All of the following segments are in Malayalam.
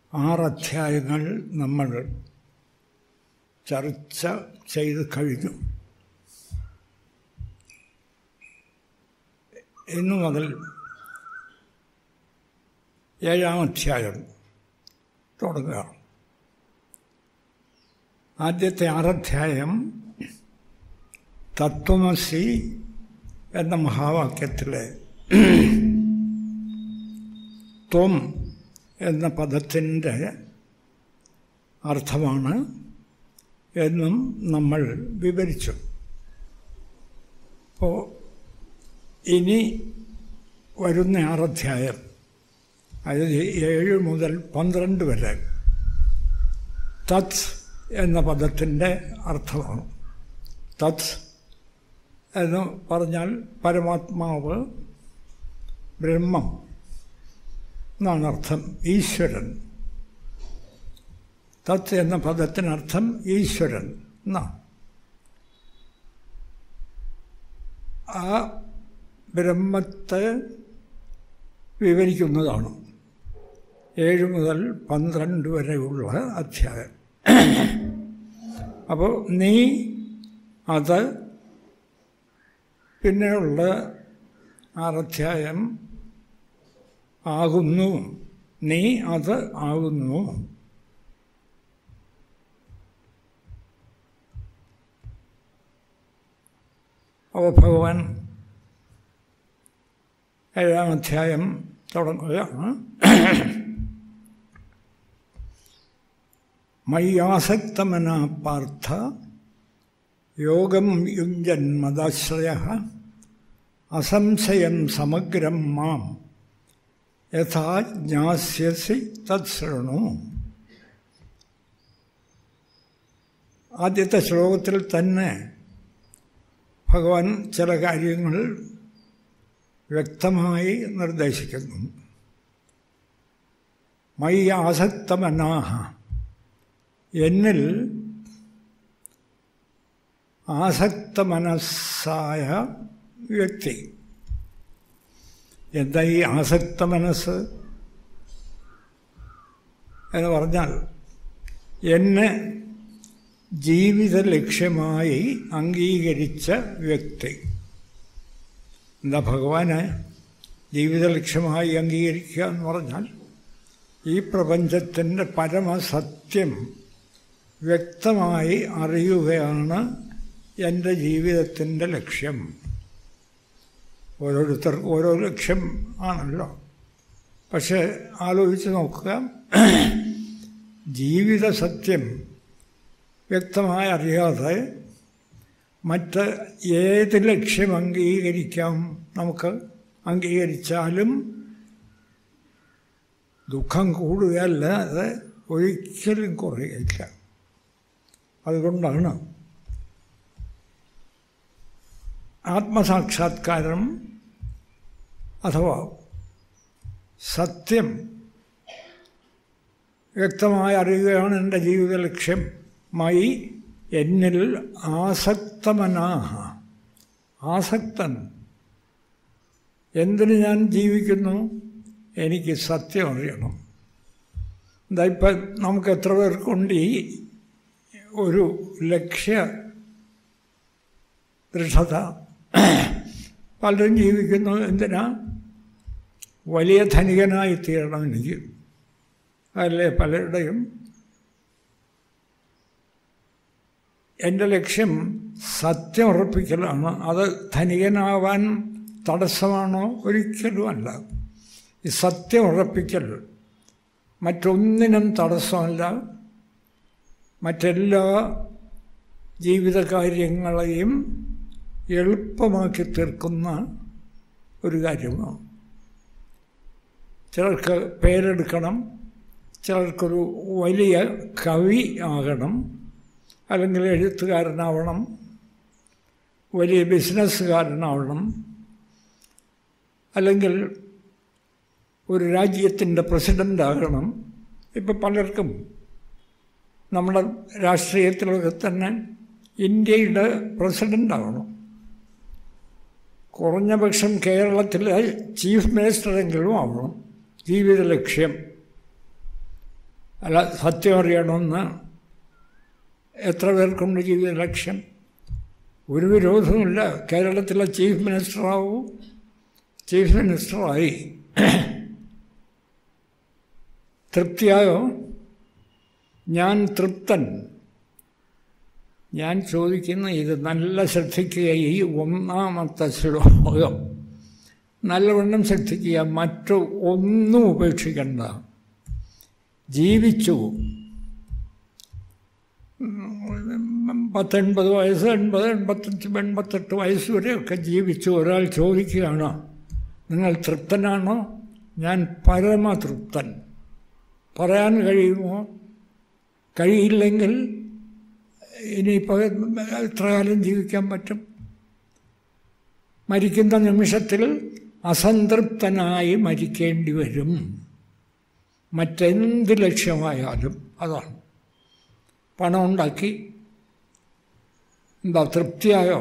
ആറ് അധ്യായങ്ങൾ നമ്മൾ ചർച്ച ചെയ്ത് കഴിഞ്ഞു ഇന്നു മുതൽ ഏഴാം അധ്യായം തുടങ്ങുക ആദ്യത്തെ ആറധ്യായം തത്വമസി എന്ന മഹാവാക്യത്തിലെ ത്വം എന്ന പദത്തിൻ്റെ അർത്ഥമാണ് എന്നും നമ്മൾ വിവരിച്ചു അപ്പോൾ ഇനി വരുന്ന ആറധ്യായം അതായത് ഏഴ് മുതൽ പന്ത്രണ്ട് വരെ തത് എന്ന പദത്തിൻ്റെ അർത്ഥമാണ് തത് എന്ന് പറഞ്ഞാൽ പരമാത്മാവ് ബ്രഹ്മം എന്നാണ് അർത്ഥം ഈശ്വരൻ തത് എന്ന പദത്തിനർത്ഥം ഈശ്വരൻ എന്നാണ് ആ ബ്രഹ്മത്തെ വിവരിക്കുന്നതാണ് ഏഴ് മുതൽ പന്ത്രണ്ട് വരെയുള്ള അധ്യായം അപ്പോൾ നീ അത് പിന്നെയുള്ള ആറധ്യായം ആകുന്നു നീ അത് ആകുന്നു അപ്പോൾ ഭഗവാൻ ഏഴാം അധ്യായം തുടങ്ങുകയാണ് മയ്യാസക്തമന പാർത്ഥ യോഗം യുഞ്ജൻ മദാശ്രയ അസംശയം സമഗ്രം മാം യഥാ ജ്ഞാസ്യസി തത്സൃണു ആദ്യത്തെ ശ്ലോകത്തിൽ തന്നെ ഭഗവാൻ ചില കാര്യങ്ങൾ വ്യക്തമായി നിർദ്ദേശിക്കുന്നു മൈ ആസക്തമനാഹ എന്നിൽ ആസക്ത മനസ്സായ വ്യക്തി എന്താ ഈ ആസക്ത മനസ്സ് എന്ന് പറഞ്ഞാൽ എന്നെ ജീവിത ലക്ഷ്യമായി അംഗീകരിച്ച വ്യക്തി എന്താ ഭഗവാനെ ജീവിത ലക്ഷ്യമായി അംഗീകരിക്കുക എന്ന് പറഞ്ഞാൽ ഈ പ്രപഞ്ചത്തിൻ്റെ പരമസത്യം വ്യക്തമായി അറിയുകയാണ് എൻ്റെ ജീവിതത്തിൻ്റെ ലക്ഷ്യം ഓരോരുത്തർക്കും ഓരോ ലക്ഷ്യം ആണല്ലോ പക്ഷെ ആലോചിച്ച് നോക്കുക ജീവിത സത്യം വ്യക്തമായി അറിയാതെ മറ്റ് ഏത് ലക്ഷ്യം അംഗീകരിക്കാം നമുക്ക് അംഗീകരിച്ചാലും ദുഃഖം കൂടുകയല്ലാതെ ഒരിക്കലും കുറയുകയില്ല അതുകൊണ്ടാണ് ആത്മസാക്ഷാത്കാരം അഥവാ സത്യം വ്യക്തമായി അറിയുകയാണ് എൻ്റെ ജീവിത ലക്ഷ്യം മായി എന്നിൽ ആസക്തമനാഹ ആസക്തൻ എന്തിന് ഞാൻ ജീവിക്കുന്നു എനിക്ക് സത്യം അറിയണം എന്താ ഇപ്പം നമുക്ക് എത്ര പേർക്കുണ്ട് ഈ ഒരു ലക്ഷ്യ ദൃഢത പലരും ജീവിക്കുന്നു എന്തിനാ വലിയ ധനികനായി തീരണം എനിക്ക് അതല്ലേ പലരുടെയും എൻ്റെ ലക്ഷ്യം സത്യം ഉറപ്പിക്കലാണ് അത് ധനികനാവാൻ തടസ്സമാണോ ഒരിക്കലുമല്ല ഈ സത്യം ഉറപ്പിക്കൽ മറ്റൊന്നിനും തടസ്സമല്ല മറ്റെല്ലാ ജീവിതകാര്യങ്ങളെയും എളുപ്പമാക്കി തീർക്കുന്ന ഒരു കാര്യമാണ് ചിലർക്ക് പേരെടുക്കണം ചിലർക്കൊരു വലിയ കവി ആകണം അല്ലെങ്കിൽ എഴുത്തുകാരനാവണം വലിയ ബിസിനസ്സുകാരനാവണം അല്ലെങ്കിൽ ഒരു രാജ്യത്തിൻ്റെ പ്രസിഡൻ്റ് ആകണം ഇപ്പം പലർക്കും നമ്മുടെ രാഷ്ട്രീയത്തിലൊക്കെ തന്നെ ഇന്ത്യയുടെ പ്രസിഡൻ്റ് ആകണം കുറഞ്ഞ പക്ഷം കേരളത്തിലെ ചീഫ് മിനിസ്റ്ററെങ്കിലും ആവണം ജീവിത ലക്ഷ്യം അല്ല സത്യം അറിയണമെന്ന് എത്ര പേർക്കുണ്ട് ജീവിത ലക്ഷ്യം ഒരു വിരോധവുമില്ല കേരളത്തിലെ ചീഫ് മിനിസ്റ്ററാവൂ ചീഫ് മിനിസ്റ്ററായി തൃപ്തിയായോ ഞാൻ തൃപ്തൻ ഞാൻ ചോദിക്കുന്ന ഇത് നല്ല ശ്രദ്ധിക്കുക ഈ ഒന്നാമത്തെ ശ്ലോകം നല്ലവണ്ണം ശ്രദ്ധിക്കുക മറ്റു ഒന്നും ഉപേക്ഷിക്കണ്ട ജീവിച്ചു പത്തൊൻപത് വയസ്സ് എൺപത് എൺപത്തഞ്ച് എൺപത്തെട്ട് വയസ്സ് വരെയൊക്കെ ജീവിച്ചു ഒരാൾ ചോദിക്കുകയാണ് നിങ്ങൾ തൃപ്തനാണോ ഞാൻ പരമതൃപ്തൻ പറയാൻ കഴിയുമോ കഴിയില്ലെങ്കിൽ ഇനിയിപ്പോൾ എത്ര കാലം ജീവിക്കാൻ പറ്റും മരിക്കുന്ന നിമിഷത്തിൽ അസംതൃപ്തനായി മരിക്കേണ്ടി വരും മറ്റെന്ത് ലക്ഷ്യമായാലും അതാണ് പണം ഉണ്ടാക്കി എന്താ തൃപ്തിയായോ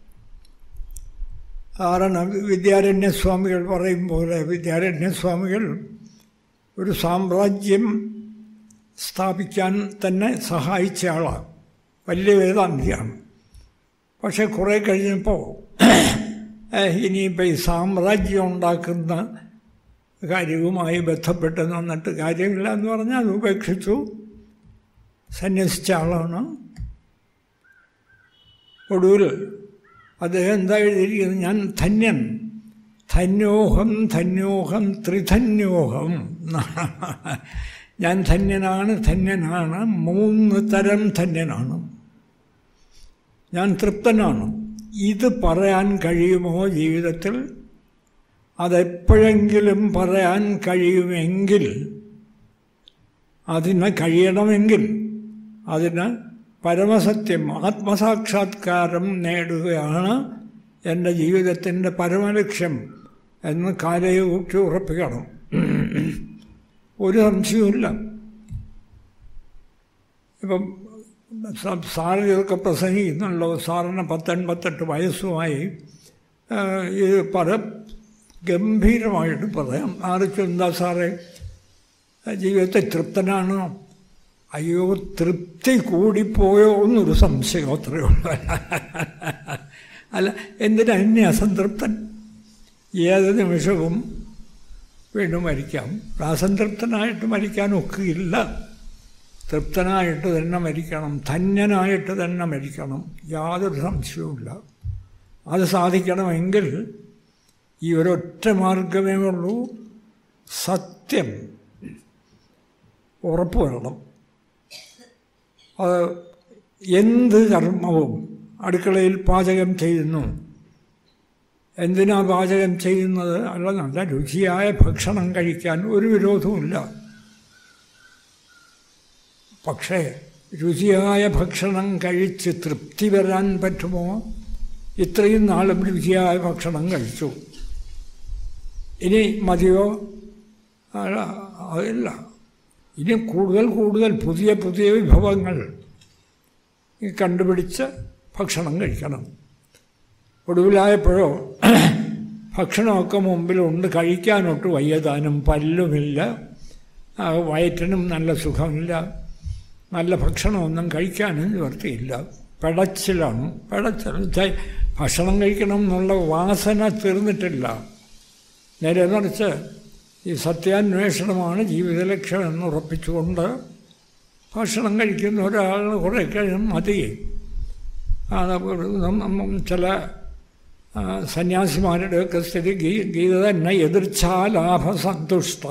കാരണം വിദ്യാരണ്യസ്വാമികൾ പറയും പോലെ വിദ്യാരണ്യസ്വാമികൾ ഒരു സാമ്രാജ്യം സ്ഥാപിക്കാൻ തന്നെ സഹായിച്ച ആളാണ് വലിയ വേദാന്തിയാണ് പക്ഷെ കുറേ കഴിഞ്ഞപ്പോൾ ഇനിയിപ്പോൾ ഈ സാമ്രാജ്യം ഉണ്ടാക്കുന്ന കാര്യവുമായി ബന്ധപ്പെട്ട് നിന്നിട്ട് കാര്യമില്ല എന്ന് പറഞ്ഞാൽ അത് ഉപേക്ഷിച്ചു സന്യസിച്ച ആളാണ് ഒടുവിൽ അദ്ദേഹം എന്താ എഴുതിയിരിക്കുന്നത് ഞാൻ ധന്യൻ ധന്യോഹം ധന്യോഹം ത്രിധന്യോഹം ഞാൻ ധന്യനാണ് ധന്യനാണ് മൂന്ന് തരം ധന്യനാണ് ഞാൻ തൃപ്തനാണ് ഇത് പറയാൻ കഴിയുമോ ജീവിതത്തിൽ അതെപ്പോഴെങ്കിലും പറയാൻ കഴിയുമെങ്കിൽ അതിന് കഴിയണമെങ്കിൽ അതിന് പരമസത്യം ആത്മസാക്ഷാത്കാരം നേടുകയാണ് എൻ്റെ ജീവിതത്തിൻ്റെ പരമലക്ഷ്യം എന്ന് കാലയൂക്കി ഉറപ്പിക്കണം ഒരു സംശയവുമില്ല ഇപ്പം സാറ് ഇതൊക്കെ പ്രസംഗിക്കുന്നുണ്ടല്ലോ സാറിന് പത്തൊൻപത്തെട്ട് വയസ്സുമായി ഇത് പല ഗംഭീരമായിട്ട് പറയാം ആർക്കും എന്താ സാറേ ജീവിതത്തെ തൃപ്തനാണ് അയ്യോ തൃപ്തി കൂടിപ്പോയോ എന്നൊരു സംശയം അത്രയേ ഉള്ളൂ അല്ല എന്തിനാ എന്നെ അസംതൃപ്തൻ ഏത് നിമിഷവും വീണ്ടും മരിക്കാം അസംതൃപ്തനായിട്ട് മരിക്കാൻ ഒക്കുകയില്ല തൃപ്തനായിട്ട് തന്നെ മരിക്കണം ധന്യനായിട്ട് തന്നെ മരിക്കണം യാതൊരു സംശയവുമില്ല അത് സാധിക്കണമെങ്കിൽ ഈ ഒരൊറ്റ മാർഗമേ ഉള്ളൂ സത്യം ഉറപ്പ് വരണം അത് എന്ത് കർമ്മവും അടുക്കളയിൽ പാചകം ചെയ്യുന്നു എന്തിനാ പാചകം ചെയ്യുന്നത് അല്ല നല്ല രുചിയായ ഭക്ഷണം കഴിക്കാൻ ഒരു വിരോധവുമില്ല പക്ഷേ രുചിയായ ഭക്ഷണം കഴിച്ച് തൃപ്തി വരാൻ പറ്റുമോ ഇത്രയും നാളും രുചിയായ ഭക്ഷണം കഴിച്ചു ഇനി മതിയോ അതില്ല ഇനി കൂടുതൽ കൂടുതൽ പുതിയ പുതിയ വിഭവങ്ങൾ കണ്ടുപിടിച്ച് ഭക്ഷണം കഴിക്കണം ഒടുവിലായപ്പോഴോ ഭക്ഷണമൊക്കെ മുമ്പിലുണ്ട് കഴിക്കാനൊട്ട് വയ്യതാനും പല്ലുമില്ല വയറ്റിനും നല്ല സുഖമില്ല നല്ല ഭക്ഷണമൊന്നും കഴിക്കാനും നിവർത്തിയില്ല പിടച്ചിലാണ് പിടച്ചിൽ ഭക്ഷണം കഴിക്കണം എന്നുള്ള വാസന തീർന്നിട്ടില്ല നേരെ മറിച്ച് ഈ സത്യാന്വേഷണമാണ് ജീവിതലക്ഷ്യം എന്ന് ഉറപ്പിച്ചുകൊണ്ട് ഭക്ഷണം കഴിക്കുന്ന ഒരാൾ കുറേ കഴിയും മതി ചില സന്യാസിമാരുടെയൊക്കെ സ്ഥിതി ഗീ ഗീത തന്നെ എതിർച്ഛാലാഭസന്തുഷ്ട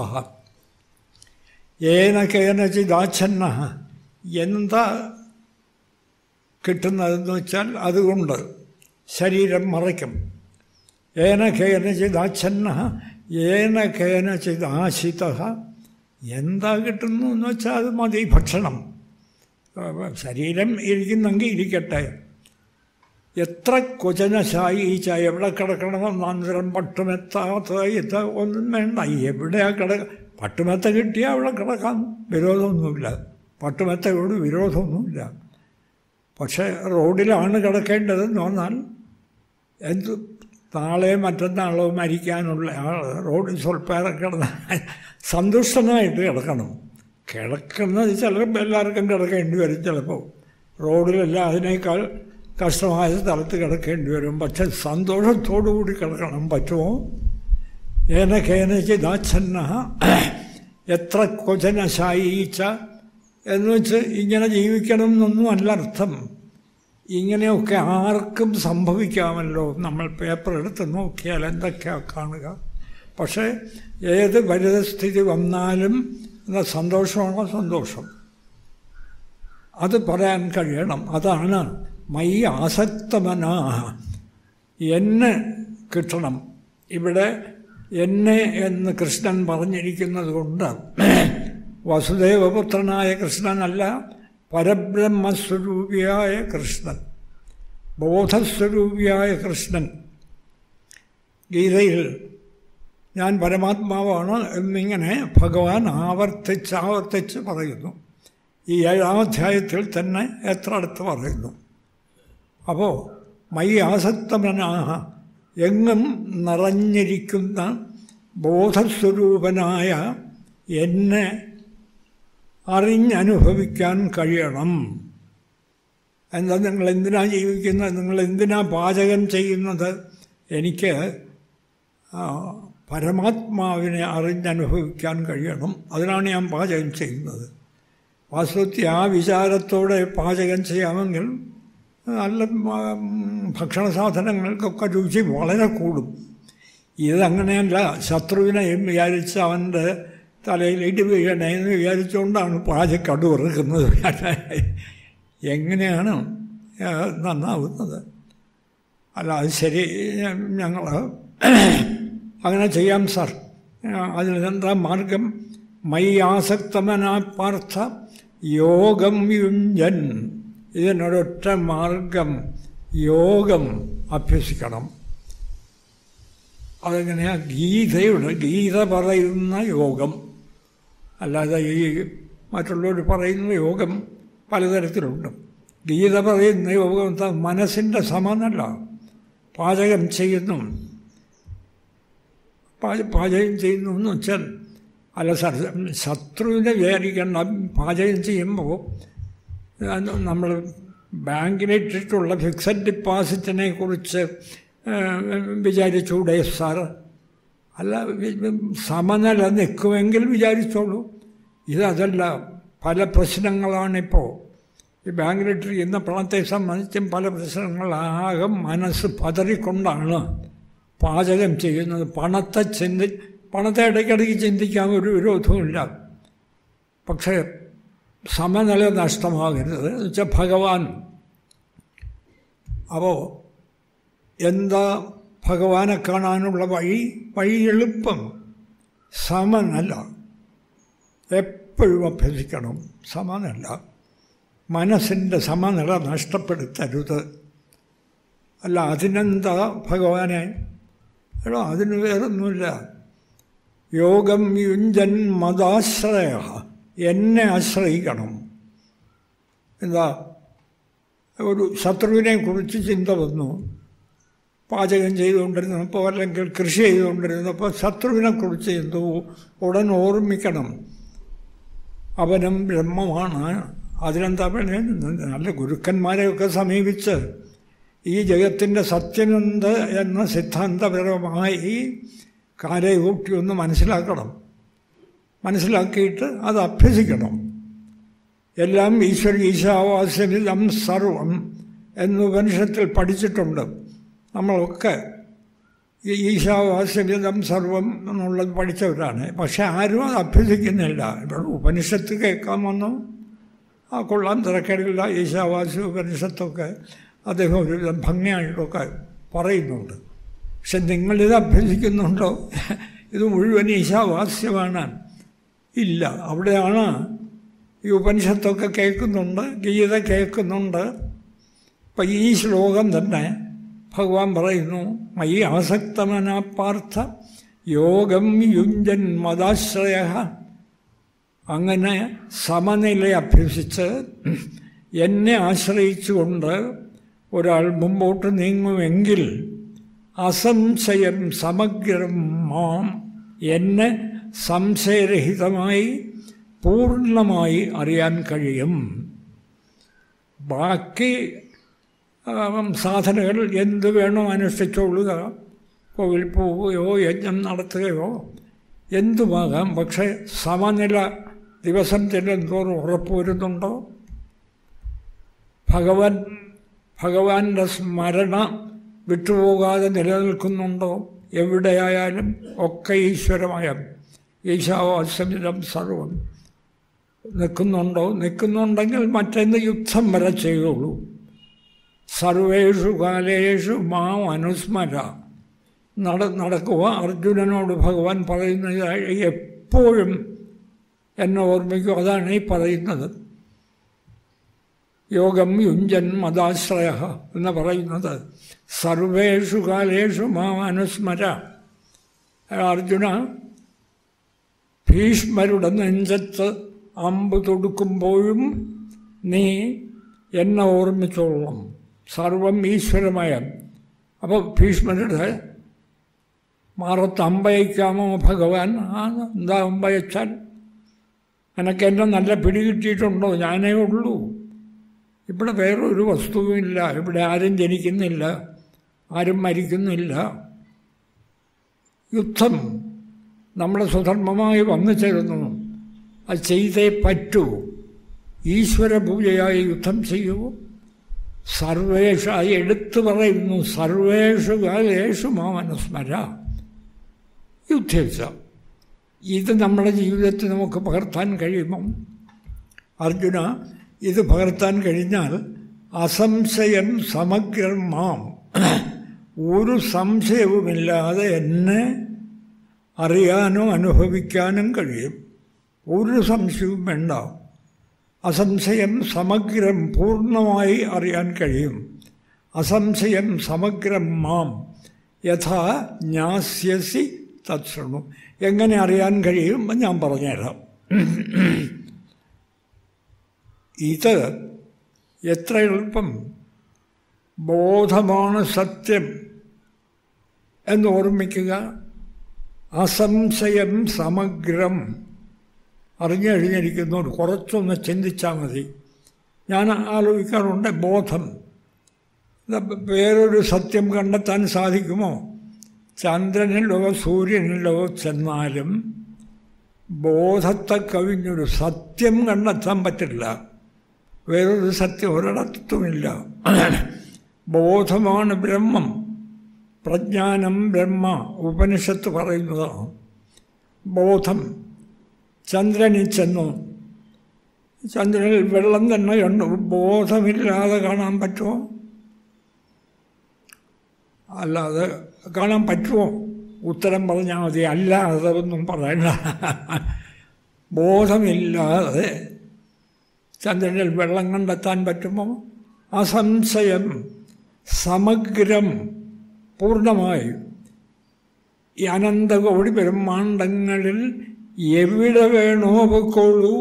ഏന കേനചിദാച്ഛന്ന എന്താ കിട്ടുന്നതെന്ന് വെച്ചാൽ അതുകൊണ്ട് ശരീരം മറയ്ക്കും ഏന കേനചിദാച്ഛന്ന ഏന കേനചിദാശിത എന്താ കിട്ടുന്നു എന്ന് വെച്ചാൽ അത് മതി ഭക്ഷണം ശരീരം ഇരിക്കുന്നെങ്കിൽ ഇരിക്കട്ടെ എത്ര കുചനശായിച്ച എവിടെ കിടക്കണമെന്ന് അന്തരം പട്ടുമെത്താത്ത ഇത് ഒന്നും വേണ്ട എവിടെയാ കിട പട്ടുമെത്ത കിട്ടിയാൽ അവിടെ കിടക്കാം വിരോധമൊന്നുമില്ല പട്ടുമെത്തയോട് വിരോധമൊന്നുമില്ല പക്ഷേ റോഡിലാണ് കിടക്കേണ്ടതെന്ന് പറഞ്ഞാൽ എന്ത് നാളെ മറ്റന്നാളോ മരിക്കാനുള്ള ആൾ റോഡിൽ സ്വല്പേറെ കിടന്ന സന്തുഷ്ടനായിട്ട് കിടക്കണം കിടക്കുന്നത് ചിലപ്പോൾ എല്ലാവർക്കും കിടക്കേണ്ടി വരും ചിലപ്പോൾ റോഡിലല്ല അതിനേക്കാൾ കഷ്ടമായ സ്ഥലത്ത് കിടക്കേണ്ടി വരും പക്ഷെ സന്തോഷത്തോടു കൂടി കിടക്കണം പറ്റുമോ ഏന കേനചിദാച്ഛന്ന എത്ര ക്വചനശായിച്ച എന്ന് വെച്ച് ഇങ്ങനെ ജീവിക്കണം എന്നൊന്നും അല്ല അർത്ഥം ഇങ്ങനെയൊക്കെ ആർക്കും സംഭവിക്കാമല്ലോ നമ്മൾ പേപ്പർ എടുത്ത് നോക്കിയാൽ എന്തൊക്കെയാണ് കാണുക പക്ഷേ ഏത് പരിതസ്ഥിതി വന്നാലും എന്താ സന്തോഷമാണോ സന്തോഷം അത് പറയാൻ കഴിയണം അതാണ് മൈ ആസക്തമനാ എന്നെ കിട്ടണം ഇവിടെ എന്നെ എന്ന് കൃഷ്ണൻ പറഞ്ഞിരിക്കുന്നത് കൊണ്ട് വസുദേവപുത്രനായ കൃഷ്ണനല്ല പരബ്രഹ്മസ്വരൂപിയായ കൃഷ്ണൻ ബോധസ്വരൂപിയായ കൃഷ്ണൻ ഗീതയിൽ ഞാൻ പരമാത്മാവാണ് എന്നിങ്ങനെ ഭഗവാൻ ആവർത്തിച്ച് ആവർത്തിച്ച് പറയുന്നു ഈ ഏഴാം അധ്യായത്തിൽ തന്നെ എത്ര അടുത്ത് പറയുന്നു അപ്പോൾ മൈ ആസക്തമനാഹ എങ്ങും നിറഞ്ഞിരിക്കുന്ന ബോധസ്വരൂപനായ എന്നെ അറിഞ്ഞനുഭവിക്കാൻ കഴിയണം എന്താ നിങ്ങൾ എന്തിനാ ജീവിക്കുന്നത് നിങ്ങൾ എന്തിനാ പാചകം ചെയ്യുന്നത് എനിക്ക് പരമാത്മാവിനെ അറിഞ്ഞനുഭവിക്കാൻ കഴിയണം അതിനാണ് ഞാൻ പാചകം ചെയ്യുന്നത് വാസ്തവത്തിൽ ആ വിചാരത്തോടെ പാചകം ചെയ്യാമെങ്കിൽ നല്ല ഭക്ഷണ സാധനങ്ങൾക്കൊക്കെ രുചി വളരെ കൂടും ഇതങ്ങനെയല്ല ശത്രുവിനെയും വിചാരിച്ച് അവൻ്റെ തലയിൽ ഇടി വീഴണേ എന്ന് വിചാരിച്ചുകൊണ്ടാണ് പാചകം കടുവിറക്കുന്നത് എങ്ങനെയാണ് നന്നാവുന്നത് അല്ല അത് ശരി ഞങ്ങൾ അങ്ങനെ ചെയ്യാം സാർ അതിനെന്താ മാർഗം മൈ ആസക്തമനാ പാർത്ഥ യോഗം യുഞ്ജൻ ഇതിനൊരൊറ്റ മാർഗം യോഗം അഭ്യസിക്കണം അതെങ്ങനെയാ ഗീതയുടെ ഗീത പറയുന്ന യോഗം അല്ലാതെ ഈ മറ്റുള്ളവർ പറയുന്ന യോഗം പലതരത്തിലുണ്ട് ഗീത പറയുന്ന യോഗം മനസ്സിൻ്റെ സമനല്ല പാചകം ചെയ്യുന്നു പാചകം ചെയ്യുന്നു എന്ന് വെച്ചാൽ അല്ല ശത്രുവിനെ വിചാരിക്കേണ്ട പാചകം ചെയ്യുമ്പോൾ നമ്മൾ ബാങ്കിലിട്ടിട്ടുള്ള ഫിക്സഡ് ഡിപ്പോസിറ്റിനെ കുറിച്ച് വിചാരിച്ചൂടെ സാർ അല്ല സമനില നിൽക്കുമെങ്കിൽ വിചാരിച്ചോളൂ ഇതല്ല പല പ്രശ്നങ്ങളാണിപ്പോൾ ഈ ബാങ്കിലിട്ടിരിക്കുന്ന പണത്തെ സംബന്ധിച്ചും പല പ്രശ്നങ്ങളാകെ മനസ്സ് പതറിക്കൊണ്ടാണ് പാചകം ചെയ്യുന്നത് പണത്തെ ചിന്തി പണത്തെ ഇടയ്ക്കിടയ്ക്ക് ചിന്തിക്കാൻ ഒരു വിരോധവുമില്ല പക്ഷേ സമനില നഷ്ടമാകരുത് എന്ന് വെച്ചാൽ ഭഗവാൻ അപ്പോൾ എന്താ ഭഗവാനെ കാണാനുള്ള വഴി വഴി എളുപ്പം സമനല്ല എപ്പോഴും അഭ്യസിക്കണം സമനല്ല മനസ്സിൻ്റെ സമനില നഷ്ടപ്പെടുത്തരുത് അല്ല അതിനെന്താ ഭഗവാനെ എടോ അതിന് വേറൊന്നുമില്ല യോഗം യുഞ്ചൻ മതാശ്രയ എന്നെ ആശ്രയിക്കണം എന്താ ഒരു ശത്രുവിനെ കുറിച്ച് ചിന്ത വന്നു പാചകം ചെയ്തുകൊണ്ടിരുന്നപ്പോൾ അല്ലെങ്കിൽ കൃഷി ചെയ്തുകൊണ്ടിരുന്നപ്പോൾ ശത്രുവിനെക്കുറിച്ച് എന്തോ ഉടൻ ഓർമ്മിക്കണം അവനും ബ്രഹ്മമാണ് അതിനെന്താ പറയുന്നത് നല്ല ഗുരുക്കന്മാരെയൊക്കെ സമീപിച്ച് ഈ ജഗത്തിൻ്റെ സത്യമെന്ത് എന്ന സിദ്ധാന്തപരമായി കാലയൂട്ടി ഒന്ന് മനസ്സിലാക്കണം മനസ്സിലാക്കിയിട്ട് അത് അഭ്യസിക്കണം എല്ലാം ഈശ്വര ഈശാവാസ്യമിതം സർവം എന്ന് ഉപനിഷത്തിൽ പഠിച്ചിട്ടുണ്ട് നമ്മളൊക്കെ ഈ ഈശാവാസ്യമിതം സർവം എന്നുള്ളത് പഠിച്ചവരാണ് പക്ഷെ ആരും അത് അഭ്യസിക്കുന്നില്ല ഇവിടെ ഉപനിഷത്ത് കേൾക്കാൻ വന്നു ആ കൊള്ളാൻ തിരക്കേടില്ല ഈശാവാസ്യ ഉപനിഷത്തൊക്കെ അദ്ദേഹം ഒരു ഭംഗിയായിട്ടൊക്കെ പറയുന്നുണ്ട് പക്ഷെ നിങ്ങളിത് അഭ്യസിക്കുന്നുണ്ടോ ഇത് മുഴുവൻ ഈശാവാസ്യമാണ് ഇല്ല അവിടെയാണ് ഈ ഉപനിഷത്തൊക്കെ കേൾക്കുന്നുണ്ട് ഗീത കേൾക്കുന്നുണ്ട് അപ്പം ഈ ശ്ലോകം തന്നെ ഭഗവാൻ പറയുന്നു മൈ ആസക്തമന പാർത്ഥ യോഗം യുഞ്ചൻ മതാശ്രയ അങ്ങനെ സമനില അഭ്യസിച്ച് എന്നെ ആശ്രയിച്ചുകൊണ്ട് ഒരാൾ മുമ്പോട്ട് നീങ്ങുമെങ്കിൽ അസംശയം സമഗ്രം മാം എന്നെ സംശയരഹിതമായി പൂർണ്ണമായി അറിയാൻ കഴിയും ബാക്കി ആം, സാധനകൾ എന്ത് വേണോ അനുഷ്ഠിച്ചോളുക കോവിൽ പോവുകയോ യജ്ഞം നടത്തുകയോ എന്തുമാകാം പക്ഷേ സമനില ദിവസം ചെല്ലുന്തോറും ഉറപ്പ് വരുന്നുണ്ടോ ഭഗവാൻ ഭഗവാന്റെ സ്മരണ വിട്ടുപോകാതെ നിലനിൽക്കുന്നുണ്ടോ എവിടെയായാലും ഒക്കെ ഈശ്വരമായ ഈശാവാസ്യമിതം സർവം നിൽക്കുന്നുണ്ടോ നിൽക്കുന്നുണ്ടെങ്കിൽ മറ്റെന്ത് യുദ്ധം വരെ ചെയ്യുള്ളൂ സർവേഷു കാലേഷു മാം അനുസ്മര നട നടക്കുക അർജുനനോട് ഭഗവാൻ പറയുന്നത് എപ്പോഴും എന്നെ ഓർമ്മിക്കും അതാണ് ഈ പറയുന്നത് യോഗം യുഞ്ചൻ മതാശ്രയ എന്ന് പറയുന്നത് സർവേഷു കാലേഷു മാം അനുസ്മര അർജുന ഭീഷ്മരുടെ നെഞ്ചത്ത് അമ്പ് തൊടുക്കുമ്പോഴും നീ എന്നെ ഓർമ്മിച്ചോളണം സർവം ഈശ്വരമായ അപ്പോൾ ഭീഷ്മരുടെ മാറത്ത് അമ്പയക്കാമോ ഭഗവാൻ ആ എന്താ അമ്പയച്ചാൽ എനിക്ക് എന്നെ നല്ല പിടി കിട്ടിയിട്ടുണ്ടോ ഞാനേ ഉള്ളൂ ഇവിടെ വേറൊരു വസ്തുവുമില്ല ഇവിടെ ആരും ജനിക്കുന്നില്ല ആരും മരിക്കുന്നില്ല യുദ്ധം നമ്മുടെ സ്വധർമ്മമായി വന്നു ചേരുന്നു അത് ചെയ്തേ പറ്റൂ ഈശ്വര പൂജയായി യുദ്ധം ചെയ്യൂ സർവേഷ എടുത്തു പറയുന്നു സർവേഷു കാലേഷു മാമനുസ്മര യുദ്ധിച്ച ഇത് നമ്മുടെ ജീവിതത്തിൽ നമുക്ക് പകർത്താൻ കഴിയുമോ അർജുന ഇത് പകർത്താൻ കഴിഞ്ഞാൽ അസംശയം സമഗ്രം മാം ഒരു സംശയവുമില്ലാതെ എന്നെ അറിയാനോ അനുഭവിക്കാനും കഴിയും ഒരു സംശയവും വേണ്ട അസംശയം സമഗ്രം പൂർണ്ണമായി അറിയാൻ കഴിയും അസംശയം സമഗ്രം മാം യഥാ ജ്ഞാസ്യസി തത്സൃണു എങ്ങനെ അറിയാൻ കഴിയും എന്ന് ഞാൻ പറഞ്ഞുതരാം ഇത് എത്ര എളുപ്പം ബോധമാണ് സത്യം എന്ന് ഓർമ്മിക്കുക അസംശയം സമഗ്രം അറിഞ്ഞു കഴിഞ്ഞിരിക്കുന്നവർ കുറച്ചൊന്ന് ചിന്തിച്ചാൽ മതി ഞാൻ ആലോചിക്കാറുണ്ട് ബോധം ഇത് വേറൊരു സത്യം കണ്ടെത്താൻ സാധിക്കുമോ ചന്ദ്രനിലോ സൂര്യനിലോ ചെന്നാലും ബോധത്തെ കവിഞ്ഞൊരു സത്യം കണ്ടെത്താൻ പറ്റില്ല വേറൊരു സത്യം ഒരിടത്തുമില്ല ബോധമാണ് ബ്രഹ്മം പ്രജ്ഞാനം ബ്രഹ്മ ഉപനിഷത്ത് പറയുന്നതാണ് ബോധം ചന്ദ്രനിൽ ചെന്നു ചന്ദ്രനിൽ വെള്ളം തന്നെ ഉണ്ട് ബോധമില്ലാതെ കാണാൻ പറ്റുമോ അല്ലാതെ കാണാൻ പറ്റുമോ ഉത്തരം പറഞ്ഞാൽ മതി അല്ലാതെ ഒന്നും പറയണ്ട ബോധമില്ലാതെ ചന്ദ്രനിൽ വെള്ളം കണ്ടെത്താൻ പറ്റുമോ അസംശയം സമഗ്രം പൂർണ്ണമായി ഈ അനന്തകോടി ബ്രഹ്മാണ്ടങ്ങളിൽ എവിടെ വേണോ പൊക്കോളൂ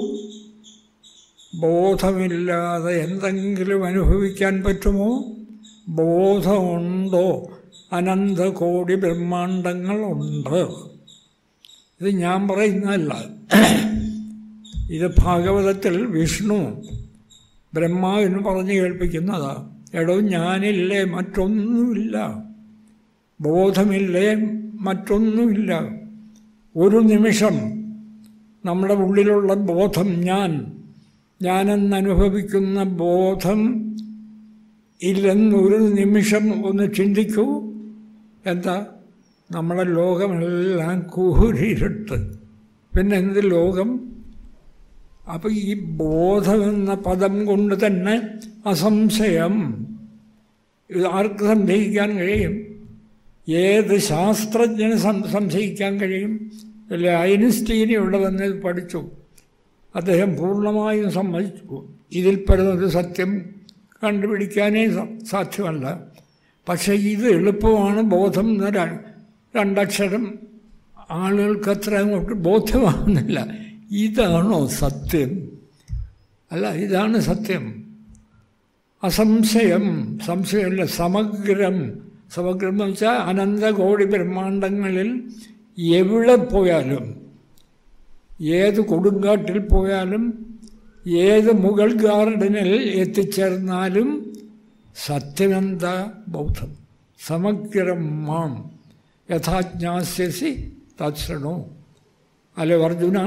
ബോധമില്ലാതെ എന്തെങ്കിലും അനുഭവിക്കാൻ പറ്റുമോ ബോധമുണ്ടോ അനന്തകോടി ബ്രഹ്മാണ്ടങ്ങളുണ്ട് ഇത് ഞാൻ പറയുന്നതല്ല ഇത് ഭാഗവതത്തിൽ വിഷ്ണു ബ്രഹ്മാവിന് പറഞ്ഞു കേൾപ്പിക്കുന്നതാ എടോ ഞാനില്ലേ മറ്റൊന്നുമില്ല ബോധമില്ലേ മറ്റൊന്നുമില്ല ഒരു നിമിഷം നമ്മുടെ ഉള്ളിലുള്ള ബോധം ഞാൻ ഞാനെന്നനുഭവിക്കുന്ന ബോധം ഇല്ലെന്നൊരു നിമിഷം ഒന്ന് ചിന്തിക്കൂ എന്താ നമ്മുടെ ലോകമെല്ലാം കൂരിരുട്ട് പിന്നെ എന്ത് ലോകം അപ്പം ഈ ബോധമെന്ന പദം കൊണ്ട് തന്നെ അസംശയം ഇത് ആർക്ക് സംശയിക്കാൻ കഴിയും ഏത് ശാസ്ത്രജ്ഞന് സംശയിക്കാൻ കഴിയും അല്ല ഐൻസ്റ്റീൻ ഇവിടെ വന്ന് പഠിച്ചു അദ്ദേഹം പൂർണ്ണമായും സമ്മതിച്ചു ഇതിൽ പെടുന്നൊരു സത്യം കണ്ടുപിടിക്കാനേ സാധ്യമല്ല പക്ഷേ ഇത് എളുപ്പമാണ് ബോധം എന്ന രണ്ടക്ഷരം ആളുകൾക്ക് അത്ര അങ്ങോട്ട് ബോധ്യമാകുന്നില്ല ഇതാണോ സത്യം അല്ല ഇതാണ് സത്യം അസംശയം സംശയമല്ല സമഗ്രം സമഗ്രം എന്ന് വെച്ചാൽ അനന്തകോടി ബ്രഹ്മാണ്ടങ്ങളിൽ എവിടെ പോയാലും ഏത് കൊടുങ്കാട്ടിൽ പോയാലും ഏത് മുഗൾ ഗാർഡനിൽ എത്തിച്ചേർന്നാലും സത്യനന്ദ ബൗദ്ധം സമഗ്രം മാം യഥാജ്ഞാസ്യസി തത്സൃണു അല്ലെ അർജുന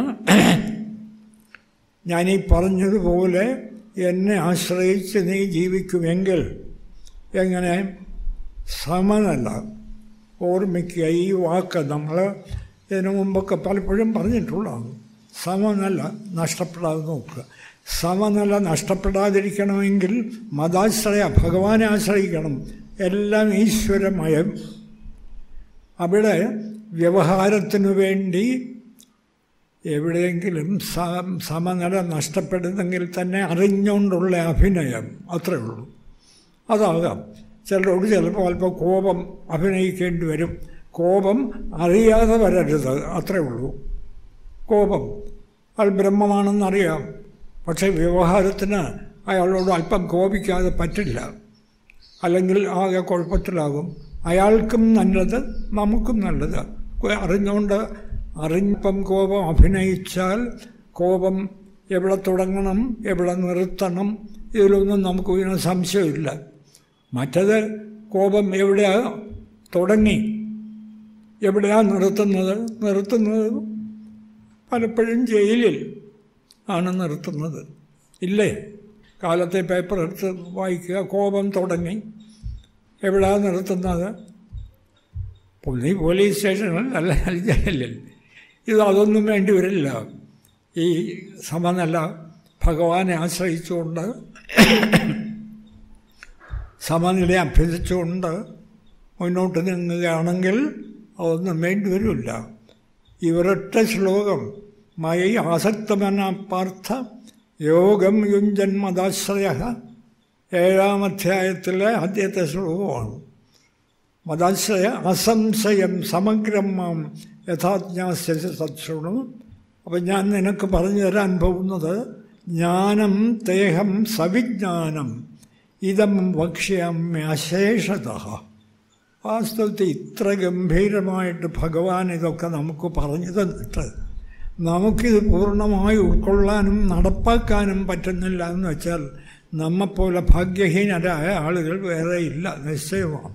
ഞാനീ പറഞ്ഞതുപോലെ എന്നെ ആശ്രയിച്ച് നീ ജീവിക്കുമെങ്കിൽ എങ്ങനെ സമനല്ല ഓർമ്മിക്കുക ഈ വാക്ക് നമ്മൾ ഇതിനു മുമ്പൊക്കെ പലപ്പോഴും പറഞ്ഞിട്ടുള്ളതാണ് സമനില നഷ്ടപ്പെടാതെ നോക്കുക സമനില നഷ്ടപ്പെടാതിരിക്കണമെങ്കിൽ മതാശ്രയ ഭഗവാനെ ആശ്രയിക്കണം എല്ലാം ഈശ്വരമയം അവിടെ വ്യവഹാരത്തിനു വേണ്ടി എവിടെയെങ്കിലും സമനില നഷ്ടപ്പെടുന്നെങ്കിൽ തന്നെ അറിഞ്ഞുകൊണ്ടുള്ള അഭിനയം അത്രേ ഉള്ളൂ അതാകാം ചിലരോട് ചിലപ്പോൾ അല്പം കോപം അഭിനയിക്കേണ്ടി വരും കോപം അറിയാതെ വരരുത് അത്രേ ഉള്ളൂ കോപം അയാൾ ബ്രഹ്മമാണെന്നറിയാം പക്ഷേ വ്യവഹാരത്തിന് അയാളോട് അല്പം കോപിക്കാതെ പറ്റില്ല അല്ലെങ്കിൽ ആകെ കുഴപ്പത്തിലാകും അയാൾക്കും നല്ലത് നമുക്കും നല്ലത് അറിഞ്ഞുകൊണ്ട് അറിഞ്ഞപ്പം കോപം അഭിനയിച്ചാൽ കോപം എവിടെ തുടങ്ങണം എവിടെ നിർത്തണം ഇതിലൊന്നും നമുക്ക് ഇതിന് സംശയമില്ല മറ്റത് കോപം എവിടെയാ തുടങ്ങി എവിടെയാണ് നിർത്തുന്നത് നിർത്തുന്നത് പലപ്പോഴും ജയിലിൽ ആണ് നിർത്തുന്നത് ഇല്ലേ കാലത്തെ പേപ്പർ എടുത്ത് വായിക്കുക കോപം തുടങ്ങി എവിടെയാണ് നിർത്തുന്നത് പുള്ളി പോലീസ് സ്റ്റേഷനിൽ അല്ല ജയിലിൽ ഇത് അതൊന്നും വേണ്ടി വരില്ല ഈ സമനില ഭഗവാനെ ആശ്രയിച്ചുകൊണ്ട് സമനില അഭ്യസിച്ചുകൊണ്ട് മുന്നോട്ട് നീങ്ങുകയാണെങ്കിൽ അതൊന്നും വേണ്ടി വരില്ല ഇവരൊറ്റ ശ്ലോകം മയ ആസക്തമന പാർത്ഥ യോഗം യുഞ്ചൻ മതാശ്രയ ഏഴാം അധ്യായത്തിലെ ആദ്യത്തെ ശ്ലോകമാണ് മതാശ്രയ അസംശയം സമഗ്രം മാം യഥാജ്ഞാസ്യ സത്സൃണു അപ്പം ഞാൻ നിനക്ക് പറഞ്ഞു തരാൻ പോകുന്നത് ജ്ഞാനം തേഹം സവിജ്ഞാനം ഇതം വക്ഷ്യാമ്യ അശേഷത വാസ്തവത്തിൽ ഇത്ര ഗംഭീരമായിട്ട് ഭഗവാൻ ഇതൊക്കെ നമുക്ക് പറഞ്ഞു തന്നിട്ട് നമുക്കിത് പൂർണ്ണമായി ഉൾക്കൊള്ളാനും നടപ്പാക്കാനും പറ്റുന്നില്ല എന്ന് വെച്ചാൽ നമ്മെപ്പോലെ ഭാഗ്യഹീനരായ ആളുകൾ വേറെ ഇല്ല നിശ്ചയമാണ്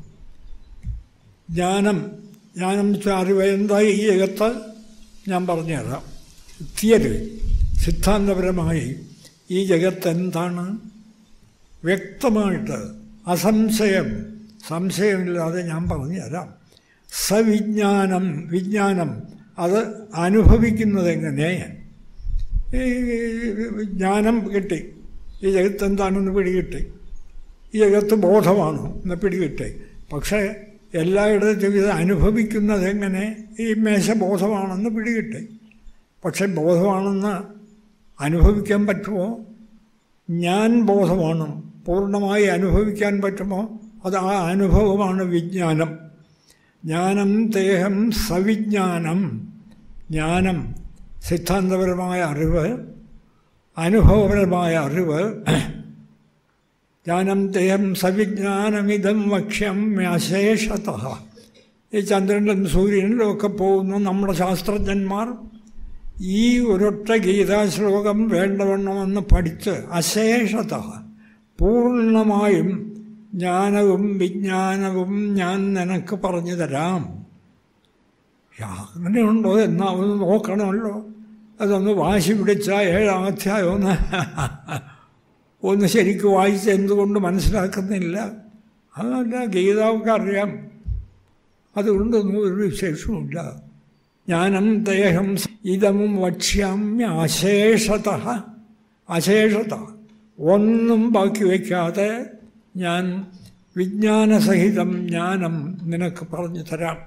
ജ്ഞാനം ജ്ഞാനം വെച്ചാൽ അറിവ് എന്തായി ഈ ജഗത്ത് ഞാൻ പറഞ്ഞുതരാം തിയറി സിദ്ധാന്തപരമായി ഈ ജഗത്ത് എന്താണ് വ്യക്തമായിട്ട് അസംശയം സംശയമില്ലാതെ ഞാൻ പറഞ്ഞു തരാം സവിജ്ഞാനം വിജ്ഞാനം അത് അനുഭവിക്കുന്നത് എങ്ങനെ ഈ ജ്ഞാനം കിട്ടി ഈ ജഗത്ത് എന്താണെന്ന് പിടികിട്ടി ഈ ജഗത്ത് ബോധമാണ് എന്ന് പിടികിട്ടി പക്ഷേ എല്ലായിടത്തും ഇത് അനുഭവിക്കുന്നത് എങ്ങനെ ഈ മേശ ബോധമാണെന്ന് പിടികിട്ടി പക്ഷെ ബോധമാണെന്ന് അനുഭവിക്കാൻ പറ്റുമോ ഞാൻ ബോധമാണ് പൂർണ്ണമായി അനുഭവിക്കാൻ പറ്റുമോ അത് ആ അനുഭവമാണ് വിജ്ഞാനം ജ്ഞാനം തേഹം സവിജ്ഞാനം ജ്ഞാനം സിദ്ധാന്തപരമായ അറിവ് അനുഭവപരമായ അറിവ് ജ്ഞാനം തേഹം സവിജ്ഞാനമിതം വക്ഷ്യം അശേഷത ഈ ചന്ദ്രനിലും സൂര്യനിലും ഒക്കെ പോകുന്ന നമ്മുടെ ശാസ്ത്രജ്ഞന്മാർ ഈ ഒരൊറ്റ ഗീതാശ്ലോകം വേണ്ടവണ്ണമെന്ന് പഠിച്ച് അശേഷത പൂർണ്ണമായും ജ്ഞാനവും വിജ്ഞാനവും ഞാൻ നിനക്ക് പറഞ്ഞു തരാം അങ്ങനെയുണ്ടോ എന്നാ ഒന്ന് നോക്കണമല്ലോ അതൊന്ന് വാശി പിടിച്ച ഏഴാം അധ്യായം ഒന്ന് ഒന്ന് ശരിക്കും വായിച്ച് എന്തുകൊണ്ട് മനസ്സിലാക്കുന്നില്ല അതല്ല ഗീതാവൊക്കെ അറിയാം അതുകൊണ്ടൊന്നും ഒരു വിശേഷവുമില്ല ജ്ഞാനം ദേഹം ഇതം വക്ഷ്യാമ്യ അശേഷത അശേഷത ഒന്നും ബാക്കി വയ്ക്കാതെ ഞാൻ വിജ്ഞാനസഹിതം ജ്ഞാനം നിനക്ക് പറഞ്ഞു തരാം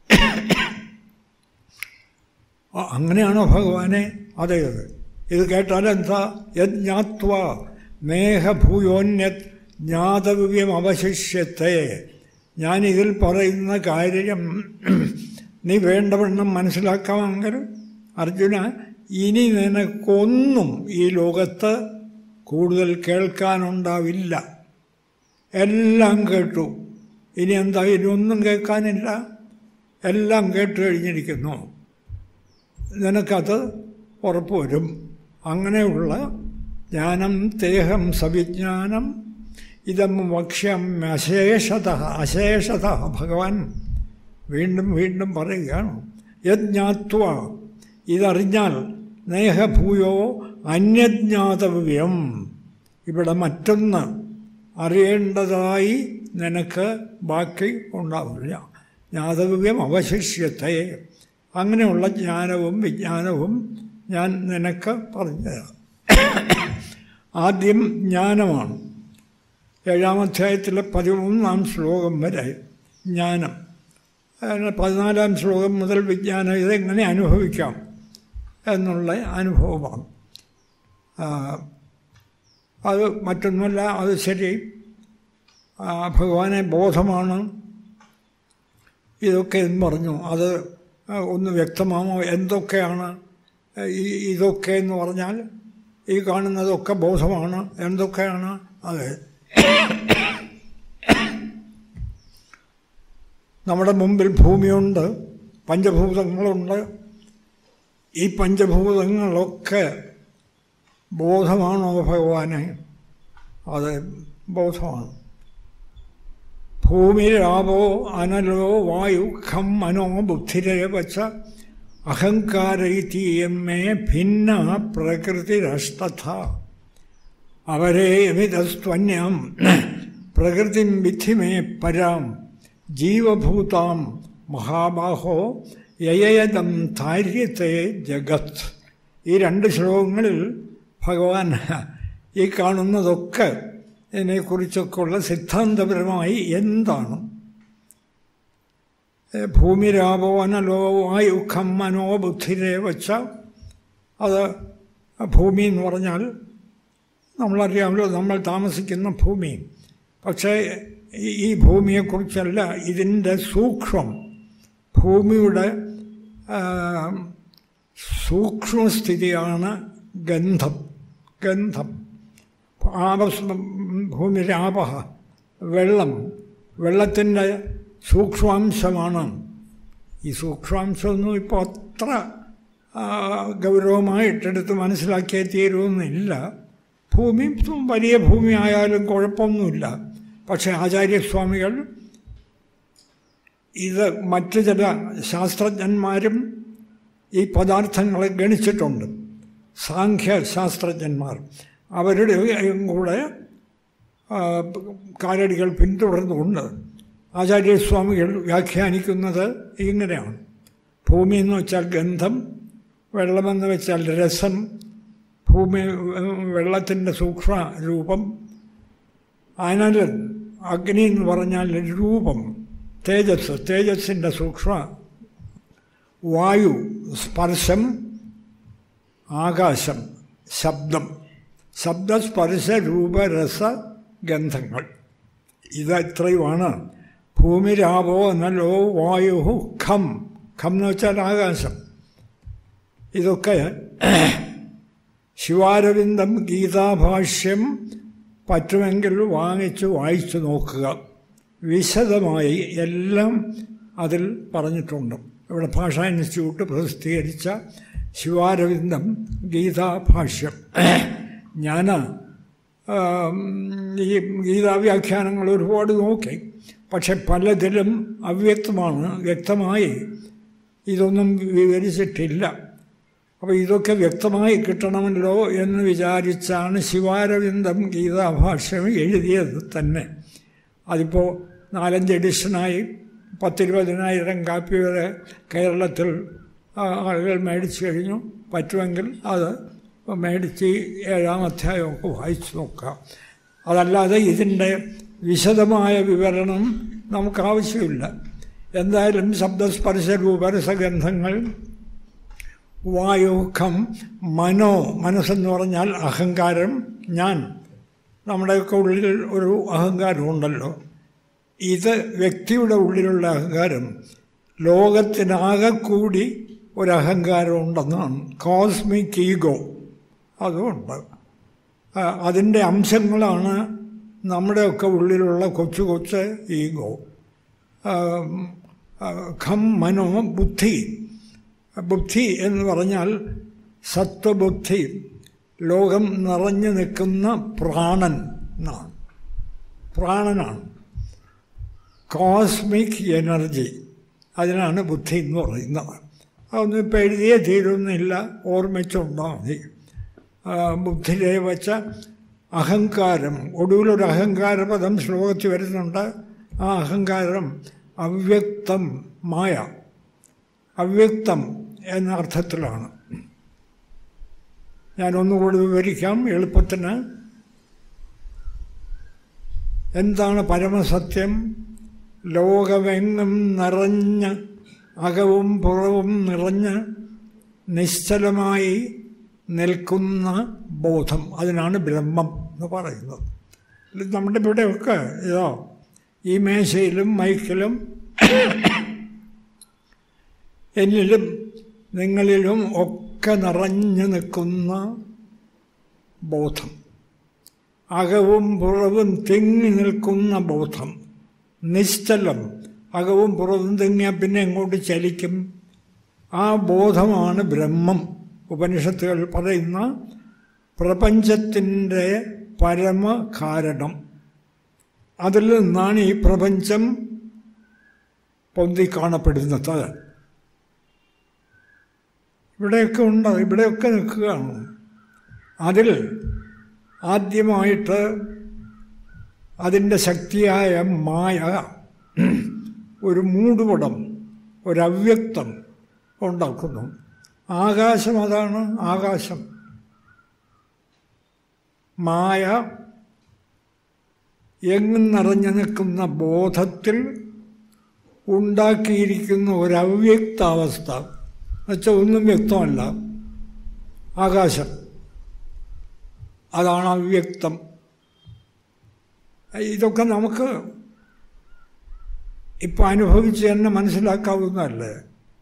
അങ്ങനെയാണോ ഭഗവാനെ അതെ അതെ ഇത് കേട്ടാൽ എന്താ യജ്ഞാത്വ മേഘഭൂയോന്യത് ജ്ഞാതവ്യം അവശിഷ്യത്തെ ഞാനിതിൽ പറയുന്ന കാര്യം നീ വേണ്ടവണ്ണം മനസ്സിലാക്കാമെങ്കിൽ അർജുന ഇനി നിനക്കൊന്നും ഈ ലോകത്ത് കൂടുതൽ കേൾക്കാനുണ്ടാവില്ല എല്ലാം കേട്ടു ഇനി എന്താ ഇനി ഒന്നും കേൾക്കാനില്ല എല്ലാം കേട്ട് കഴിഞ്ഞിരിക്കുന്നു നിനക്കത് ഉറപ്പുവരും അങ്ങനെയുള്ള ജ്ഞാനം തേഹം സവിജ്ഞാനം ഇതം വക്ഷ്യം അശേഷത അശേഷത ഭഗവാൻ വീണ്ടും വീണ്ടും പറയുകയാണ് യജ്ഞാത്വ ഇതറിഞ്ഞാൽ നേഹഭൂയോ അന്യജ്ഞാതവ്യം ഇവിടെ മറ്റൊന്ന് അറിയേണ്ടതായി നിനക്ക് ബാക്കി ഉണ്ടാവില്ല ജ്ഞാതവ്യം അവശിഷ്യത്തെ അങ്ങനെയുള്ള ജ്ഞാനവും വിജ്ഞാനവും ഞാൻ നിനക്ക് പറഞ്ഞുതരാം ആദ്യം ജ്ഞാനമാണ് ഏഴാം അധ്യായത്തിലെ പതിമൂന്നാം ശ്ലോകം വരെ ജ്ഞാനം അതിന് പതിനാലാം ശ്ലോകം മുതൽ വിജ്ഞാനം ഇതെങ്ങനെ അനുഭവിക്കാം എന്നുള്ള അനുഭവമാണ് ആ, അത് മറ്റൊന്നുമല്ല അത് ശരി ആ, ഭഗവാനെ ബോധമാണ് ഇതൊക്കെ എന്ന് പറഞ്ഞു അത് ഒന്ന് വ്യക്തമാമോ എന്തൊക്കെയാണ് ഈ ഇതൊക്കെ എന്ന് പറഞ്ഞാൽ ഈ കാണുന്നതൊക്കെ ബോധമാണ് എന്തൊക്കെയാണ് അതെ നമ്മുടെ മുമ്പിൽ ഭൂമിയുണ്ട് പഞ്ചഭൂതങ്ങളുണ്ട് ഈ പഞ്ചഭൂതങ്ങളൊക്കെ ബോധമാണോ ഭഗവാനെ അത് ബോധമാണ് ഭൂമിരാപോ അനലോ വായു ഖം മനോ ബുദ്ധിരേ വച്ച അഹങ്കാരൈതീയമ്മേ ഭിന്ന പ്രകൃതിരഷ്ടഥ അവരെ വിതസ്ത്വന്യം പ്രകൃതിം വിധിമേ പരാം ജീവഭൂതാം മഹാബാഹോ യയയതം താര്യത്തെ ജഗത് ഈ രണ്ട് ശ്ലോകങ്ങളിൽ ഭഗവാൻ ഈ കാണുന്നതൊക്കെ ഇതിനെക്കുറിച്ചൊക്കെയുള്ള സിദ്ധാന്തപരമായി എന്താണ് ഭൂമിരാപോ അനലോ വായു ഖം മനോ ബുദ്ധിരെ വച്ച അത് ഭൂമി എന്ന് പറഞ്ഞാൽ നമ്മളറിയാമല്ലോ നമ്മൾ താമസിക്കുന്ന ഭൂമി പക്ഷേ ഈ- ഈ ഭൂമിയെക്കുറിച്ചല്ല ഇതിൻ്റെ സൂക്ഷ്മം ഭൂമിയുടെ ആ, സൂക്ഷ്മസ്ഥിതിയാണ് ഗന്ധം ഗന്ധം ആപസ് ഭൂമിരാപ വെള്ളം വെള്ളത്തിൻ്റെ സൂക്ഷ്മാംശമാണ് ഈ സൂക്ഷ്മാംശമൊന്നും ഇപ്പോൾ അത്ര ആ, ഗൗരവമായിട്ടെടുത്ത് മനസ്സിലാക്കിയേ തീരുമെന്നില്ല ഭൂമി വലിയ ഭൂമി ആയാലും കുഴപ്പമൊന്നുമില്ല പക്ഷേ ആചാര്യസ്വാമികൾ ഇത് മറ്റു ചില ശാസ്ത്രജ്ഞന്മാരും ഈ പദാർത്ഥങ്ങളെ ഗണിച്ചിട്ടുണ്ട് സാഖ്യ ശാസ്ത്രജ്ഞന്മാർ അവരുടെയും കൂടെ ആ, കാലടികൾ പിന്തുടർന്നുകൊണ്ട് ആചാര്യസ്വാമികൾ വ്യാഖ്യാനിക്കുന്നത് ഇങ്ങനെയാണ് ഭൂമി എന്ന് വെച്ചാൽ ഗന്ധം വെള്ളമെന്ന് വെച്ചാൽ രസം ഭൂമി വെള്ളത്തിൻ്റെ സൂക്ഷ്മ രൂപം അനലൻ അഗ്നി എന്ന് പറഞ്ഞാൽ രൂപം തേജസ് തേജസ്സിൻ്റെ സൂക്ഷ്മ വായു സ്പർശം ആകാശം ശബ്ദം ശബ്ദസ്പർശ രൂപരസ ഗന്ധങ്ങൾ ഇത് ഇത്രയുമാണ് ഭൂമിരാപോ നലോ വായു ഖം ഖം എന്ന് വെച്ചാൽ ആകാശം ഇതൊക്കെ ശിവാരവിന്ദം ഗീതാഭാഷ്യം പറ്റുമെങ്കിൽ വാങ്ങിച്ച് വായിച്ചു നോക്കുക വിശദമായി എല്ലാം അതിൽ പറഞ്ഞിട്ടുണ്ട് ഇവിടെ ഭാഷാ ഇൻസ്റ്റിറ്റ്യൂട്ട് പ്രസിദ്ധീകരിച്ച ശിവാരവിന്ദം ഗീതാഭാഷ്യം ഞാൻ ആം, ഈ ഗീതാവ്യാഖ്യാനങ്ങൾ ഒരുപാട് നോക്കി പക്ഷെ പലതിലും അവ്യക്തമാണ് വ്യക്തമായി ഇതൊന്നും വിവരിച്ചിട്ടില്ല അപ്പോൾ ഇതൊക്കെ വ്യക്തമായി കിട്ടണമല്ലോ എന്ന് വിചാരിച്ചാണ് ശിവാരവിന്ദം ഗീതാഭാഷ്യം എഴുതിയത് തന്നെ അതിപ്പോൾ നാലഞ്ച് എഡിഷനായി പത്തിരുപതിനായിരം കാപ്പി വരെ കേരളത്തിൽ ആ, ആളുകൾ മേടിച്ചു കഴിഞ്ഞു പറ്റുമെങ്കിൽ അത് മേടിച്ച് ഈ ഏഴാം അധ്യായമൊക്കെ വായിച്ചു നോക്കാം അതല്ലാതെ ഇതിൻ്റെ വിശദമായ വിവരണം നമുക്ക് ആവശ്യമില്ല എന്തായാലും ശബ്ദസ്പർശ രൂപരസഗന്ധങ്ങൾ വായുഖം മനോ മനസ്സെന്ന് പറഞ്ഞാൽ അഹങ്കാരം ഞാൻ നമ്മുടെയൊക്കെ ഉള്ളിൽ ഒരു അഹങ്കാരമുണ്ടല്ലോ ഇത് വ്യക്തിയുടെ ഉള്ളിലുള്ള അഹങ്കാരം ലോകത്തിനാകെ കൂടി ഒരഹങ്കാരം ഉണ്ടെന്നാണ് കോസ്മിക് ഈഗോ അതുമുണ്ട് ആ, അതിൻ്റെ അംശങ്ങളാണ് നമ്മുടെയൊക്കെ ഉള്ളിലുള്ള കൊച്ചു കൊച്ചു ഈഗോ ആം, ആ, ഖം മനോ ബുദ്ധി ബുദ്ധി എന്ന് പറഞ്ഞാൽ സത്വബുദ്ധി ലോകം നിറഞ്ഞു നിൽക്കുന്ന പ്രാണൻ എന്നാണ് പ്രാണനാണ് കോസ്മിക് എനർജി അതിനാണ് ബുദ്ധി എന്ന് പറയുന്നത് അതൊന്നും ഇപ്പം എഴുതിയേ തീരുന്നില്ല ഓർമ്മിച്ചുണ്ടോ മതി ബുദ്ധിയെ വച്ച അഹങ്കാരം ഒടുവിലൊരു അഹങ്കാര പദം ശ്ലോകത്തിൽ വരുന്നുണ്ട് ആ അഹങ്കാരം അവ്യക്തം മായ അവ്യക്തം എന്ന അർത്ഥത്തിലാണ് ഞാനൊന്നുകൂടി വിവരിക്കാം എളുപ്പത്തിന് എന്താണ് പരമസത്യം ലോകമെങ്ങും നിറഞ്ഞ് അകവും പുറവും നിറഞ്ഞ് നിശ്ചലമായി നിൽക്കുന്ന ബോധം അതിനാണ് ബ്രഹ്മം എന്ന് പറയുന്നത് ഇത് നമ്മുടെ ഇവിടെയൊക്കെ ഇതോ ഈ മേശയിലും മൈക്കിലും എന്നിലും നിങ്ങളിലും ഒക്കെ നിറഞ്ഞു നിൽക്കുന്ന ബോധം അകവും പുറവും തിങ്ങി നിൽക്കുന്ന ബോധം നിശ്ചലം അകവും പുറവും തിങ്ങിയാൽ പിന്നെ എങ്ങോട്ട് ചലിക്കും ആ ബോധമാണ് ബ്രഹ്മം ഉപനിഷത്തുകൾ പറയുന്ന പ്രപഞ്ചത്തിൻ്റെ പരമകാരണം അതിൽ നിന്നാണ് ഈ പ്രപഞ്ചം പൊന്തി കാണപ്പെടുന്നത് ഇവിടെയൊക്കെ ഉണ്ട് ഇവിടെയൊക്കെ നിൽക്കുകയാണ് അതിൽ ആദ്യമായിട്ട് അതിൻ്റെ ശക്തിയായ മായ ഒരു മൂടുപടം ഒരവ്യക്തം ഉണ്ടാക്കുന്നു ആകാശം അതാണ് ആകാശം മായ എങ്ങും നിറഞ്ഞു നിൽക്കുന്ന ബോധത്തിൽ ഉണ്ടാക്കിയിരിക്കുന്ന ഒരവ്യക്താവസ്ഥ എന്നുവെച്ചാൽ ഒന്നും വ്യക്തമല്ല ആകാശം അതാണ് അവ്യക്തം ഇതൊക്കെ നമുക്ക് ഇപ്പം അനുഭവിച്ച് തന്നെ മനസ്സിലാക്കാവുന്നതല്ലേ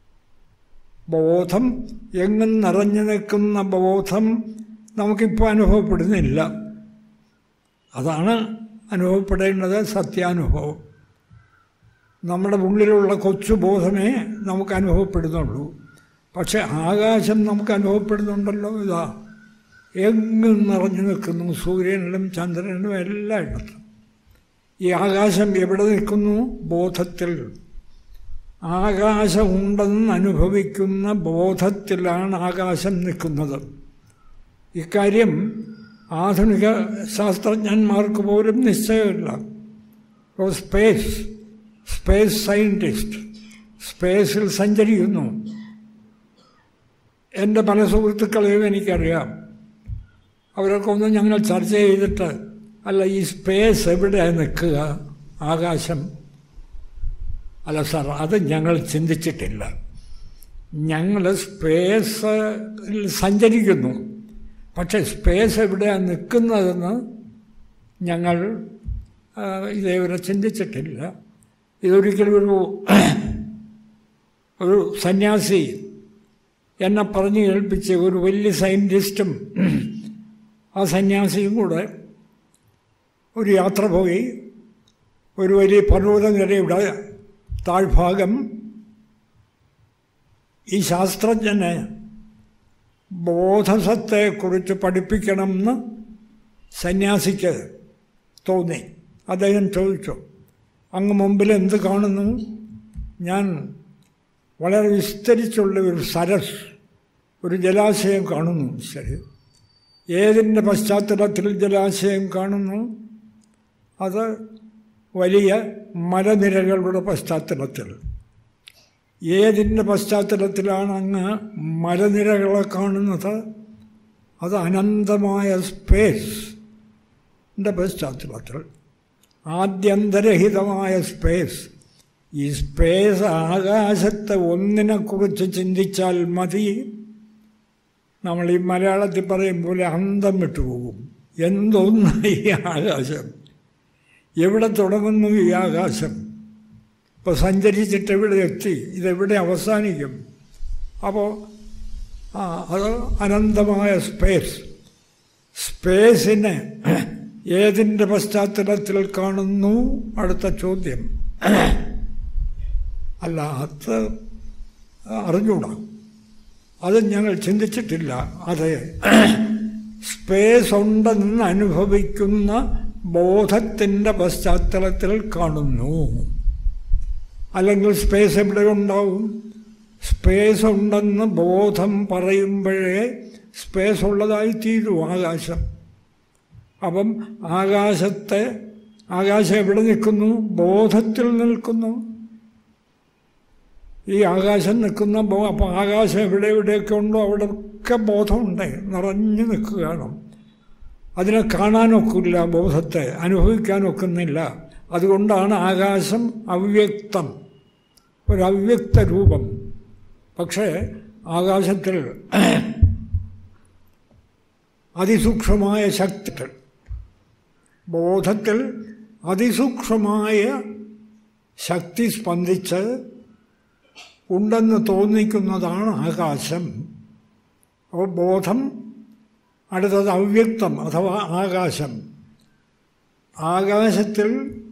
ബോധം എങ്ങും നിറഞ്ഞു നിൽക്കുന്ന ബോധം നമുക്കിപ്പോൾ അനുഭവപ്പെടുന്നില്ല അതാണ് അനുഭവപ്പെടേണ്ടത് സത്യാനുഭവം നമ്മുടെ ഉള്ളിലുള്ള കൊച്ചു ബോധമേ നമുക്ക് അനുഭവപ്പെടുന്നുള്ളൂ പക്ഷെ ആകാശം നമുക്ക് അനുഭവപ്പെടുന്നുണ്ടല്ലോ ഇതാ എങ്ങും നിറഞ്ഞു നിൽക്കുന്നു സൂര്യനിലും ചന്ദ്രനിലും എല്ലായിടത്തും ഈ ആകാശം എവിടെ നിൽക്കുന്നു ബോധത്തിൽ ആകാശമുണ്ടെന്ന് അനുഭവിക്കുന്ന ബോധത്തിലാണ് ആകാശം നിൽക്കുന്നത് ഇക്കാര്യം ആധുനിക ശാസ്ത്രജ്ഞന്മാർക്ക് പോലും നിശ്ചയമില്ല സ്പേസ് സ്പേസ് സയൻറ്റിസ്റ്റ് സ്പേസിൽ സഞ്ചരിക്കുന്നു എൻ്റെ പല സുഹൃത്തുക്കളെയും എനിക്കറിയാം അവരൊക്കെ ഒന്ന് ഞങ്ങൾ ചർച്ച ചെയ്തിട്ട് അല്ല ഈ സ്പേസ് എവിടെയാണ് നിൽക്കുക ആകാശം അല്ല സാർ അത് ഞങ്ങൾ ചിന്തിച്ചിട്ടില്ല ഞങ്ങൾ സ്പേസിൽ സഞ്ചരിക്കുന്നു പക്ഷേ സ്പേസ് എവിടെയാണ് നിൽക്കുന്നതെന്ന് ഞങ്ങൾ ഇതേവരെ ചിന്തിച്ചിട്ടില്ല ഇതൊരിക്കലും ഒരു ഒരു സന്യാസി എന്നെ പറഞ്ഞു കേൾപ്പിച്ച ഒരു വലിയ സയൻറ്റിസ്റ്റും ആ സന്യാസിയും കൂടെ ഒരു യാത്ര പോയി ഒരു വലിയ പർവ്വതനിരയുടെ താഴ്ഭാഗം ഈ ശാസ്ത്രജ്ഞനെ ബോധസത്തെക്കുറിച്ച് പഠിപ്പിക്കണമെന്ന് സന്യാസിക്ക് തോന്നി അദ്ദേഹം ചോദിച്ചു അങ്ങ് മുമ്പിൽ എന്ത് കാണുന്നു ഞാൻ വളരെ വിസ്തരിച്ചുള്ള ഒരു സരസ് ഒരു ജലാശയം കാണുന്നു ശരി ഏതിൻ്റെ പശ്ചാത്തലത്തിൽ ജലാശയം കാണുന്നു അത് വലിയ മലനിരകളുടെ പശ്ചാത്തലത്തിൽ ഏതിൻ്റെ പശ്ചാത്തലത്തിലാണ് അങ്ങ് മലനിരകളെ കാണുന്നത് അത് അനന്തമായ സ്പേസിൻ്റെ പശ്ചാത്തലത്തിൽ ആദ്യന്തരഹിതമായ സ്പേസ് ഈ സ്പേസ് ആകാശത്തെ ഒന്നിനെക്കുറിച്ച് ചിന്തിച്ചാൽ മതി നമ്മൾ ഈ മലയാളത്തിൽ പറയും പോലെ അന്തം വിട്ടുപോകും എന്തൊന്ന് ഈ ആകാശം എവിടെ തുടങ്ങുന്നു ഈ ആകാശം ഇപ്പോൾ സഞ്ചരിച്ചിട്ട് എവിടെ എത്തി ഇതെവിടെ അവസാനിക്കും അപ്പോൾ ആ അത് അനന്തമായ സ്പേസ് സ്പേസിനെ ഏതിൻ്റെ പശ്ചാത്തലത്തിൽ കാണുന്നു അടുത്ത ചോദ്യം അല്ല അത് അറിഞ്ഞൂടാ അത് ഞങ്ങൾ ചിന്തിച്ചിട്ടില്ല അതെ സ്പേസ് ഉണ്ടെന്ന് അനുഭവിക്കുന്ന ബോധത്തിൻ്റെ പശ്ചാത്തലത്തിൽ കാണുന്നു അല്ലെങ്കിൽ സ്പേസ് എവിടെ ഉണ്ടാവും സ്പേസ് ഉണ്ടെന്ന് ബോധം പറയുമ്പോഴേ സ്പേസ് ഉള്ളതായി തീരും ആകാശം അപ്പം ആകാശത്തെ ആകാശം എവിടെ നിൽക്കുന്നു ബോധത്തിൽ നിൽക്കുന്നു ഈ ആകാശം നിൽക്കുന്ന ബോ അപ്പോൾ ആകാശം എവിടെ എവിടെയൊക്കെ ഉണ്ടോ അവിടെയൊക്കെ ബോധമുണ്ട് നിറഞ്ഞു നിൽക്കുകയാണ് അതിനെ കാണാനൊക്കില്ല ബോധത്തെ അനുഭവിക്കാനൊക്കുന്നില്ല അതുകൊണ്ടാണ് ആകാശം അവ്യക്തം ഒരു അവ്യക്ത രൂപം പക്ഷേ ആകാശത്തിൽ അതിസൂക്ഷ്മമായ ശക്തികൾ ബോധത്തിൽ അതിസൂക്ഷ്മമായ ശക്തി സ്പന്ദിച്ച് ഉണ്ടെന്ന് തോന്നിക്കുന്നതാണ് ആകാശം അപ്പോൾ ബോധം അടുത്തത് അവ്യക്തം അഥവാ ആകാശം ആകാശത്തിൽ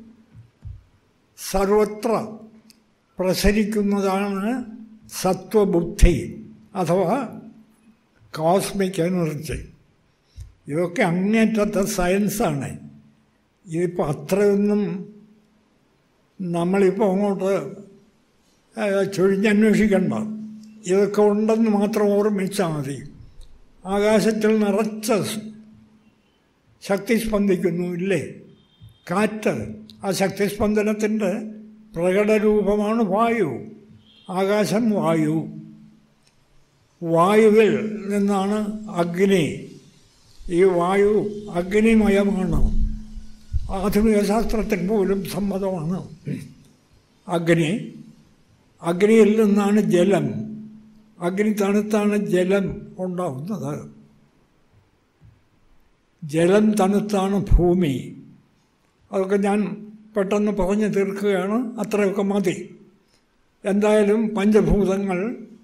സർവത്ര പ്രസരിക്കുന്നതാണ് സത്വബുദ്ധി അഥവാ കോസ്മിക് എനർജി ഇതൊക്കെ അങ്ങേറ്റത്തെ സയൻസാണ് ഇതിപ്പോൾ അത്രയൊന്നും നമ്മളിപ്പോൾ അങ്ങോട്ട് ചൊഴിഞ്ഞന്വേഷിക്കണ്ട ഇതൊക്കെ ഉണ്ടെന്ന് മാത്രം ഓർമ്മിച്ചാൽ മതി ആകാശത്തിൽ നിറച്ച ശക്തി സ്പന്ദിക്കുന്നു ഇല്ലേ കാറ്റ് ആ ശക്തിസ്പന്ദനത്തിൻ്റെ പ്രകടരൂപമാണ് വായു ആകാശം വായു വായുവിൽ നിന്നാണ് അഗ്നി ഈ വായു അഗ്നിമയമാണ് ആധുനിക ശാസ്ത്രത്തിൽ പോലും സമ്മതമാണ് അഗ്നി അഗ്നിയിൽ നിന്നാണ് ജലം അഗ്നി തണുത്താണ് ജലം ഉണ്ടാവുന്നത് ജലം തണുത്താണ് ഭൂമി അതൊക്കെ ഞാൻ പെട്ടെന്ന് പറഞ്ഞു തീർക്കുകയാണ് അത്രയൊക്കെ മതി എന്തായാലും പഞ്ചഭൂതങ്ങൾ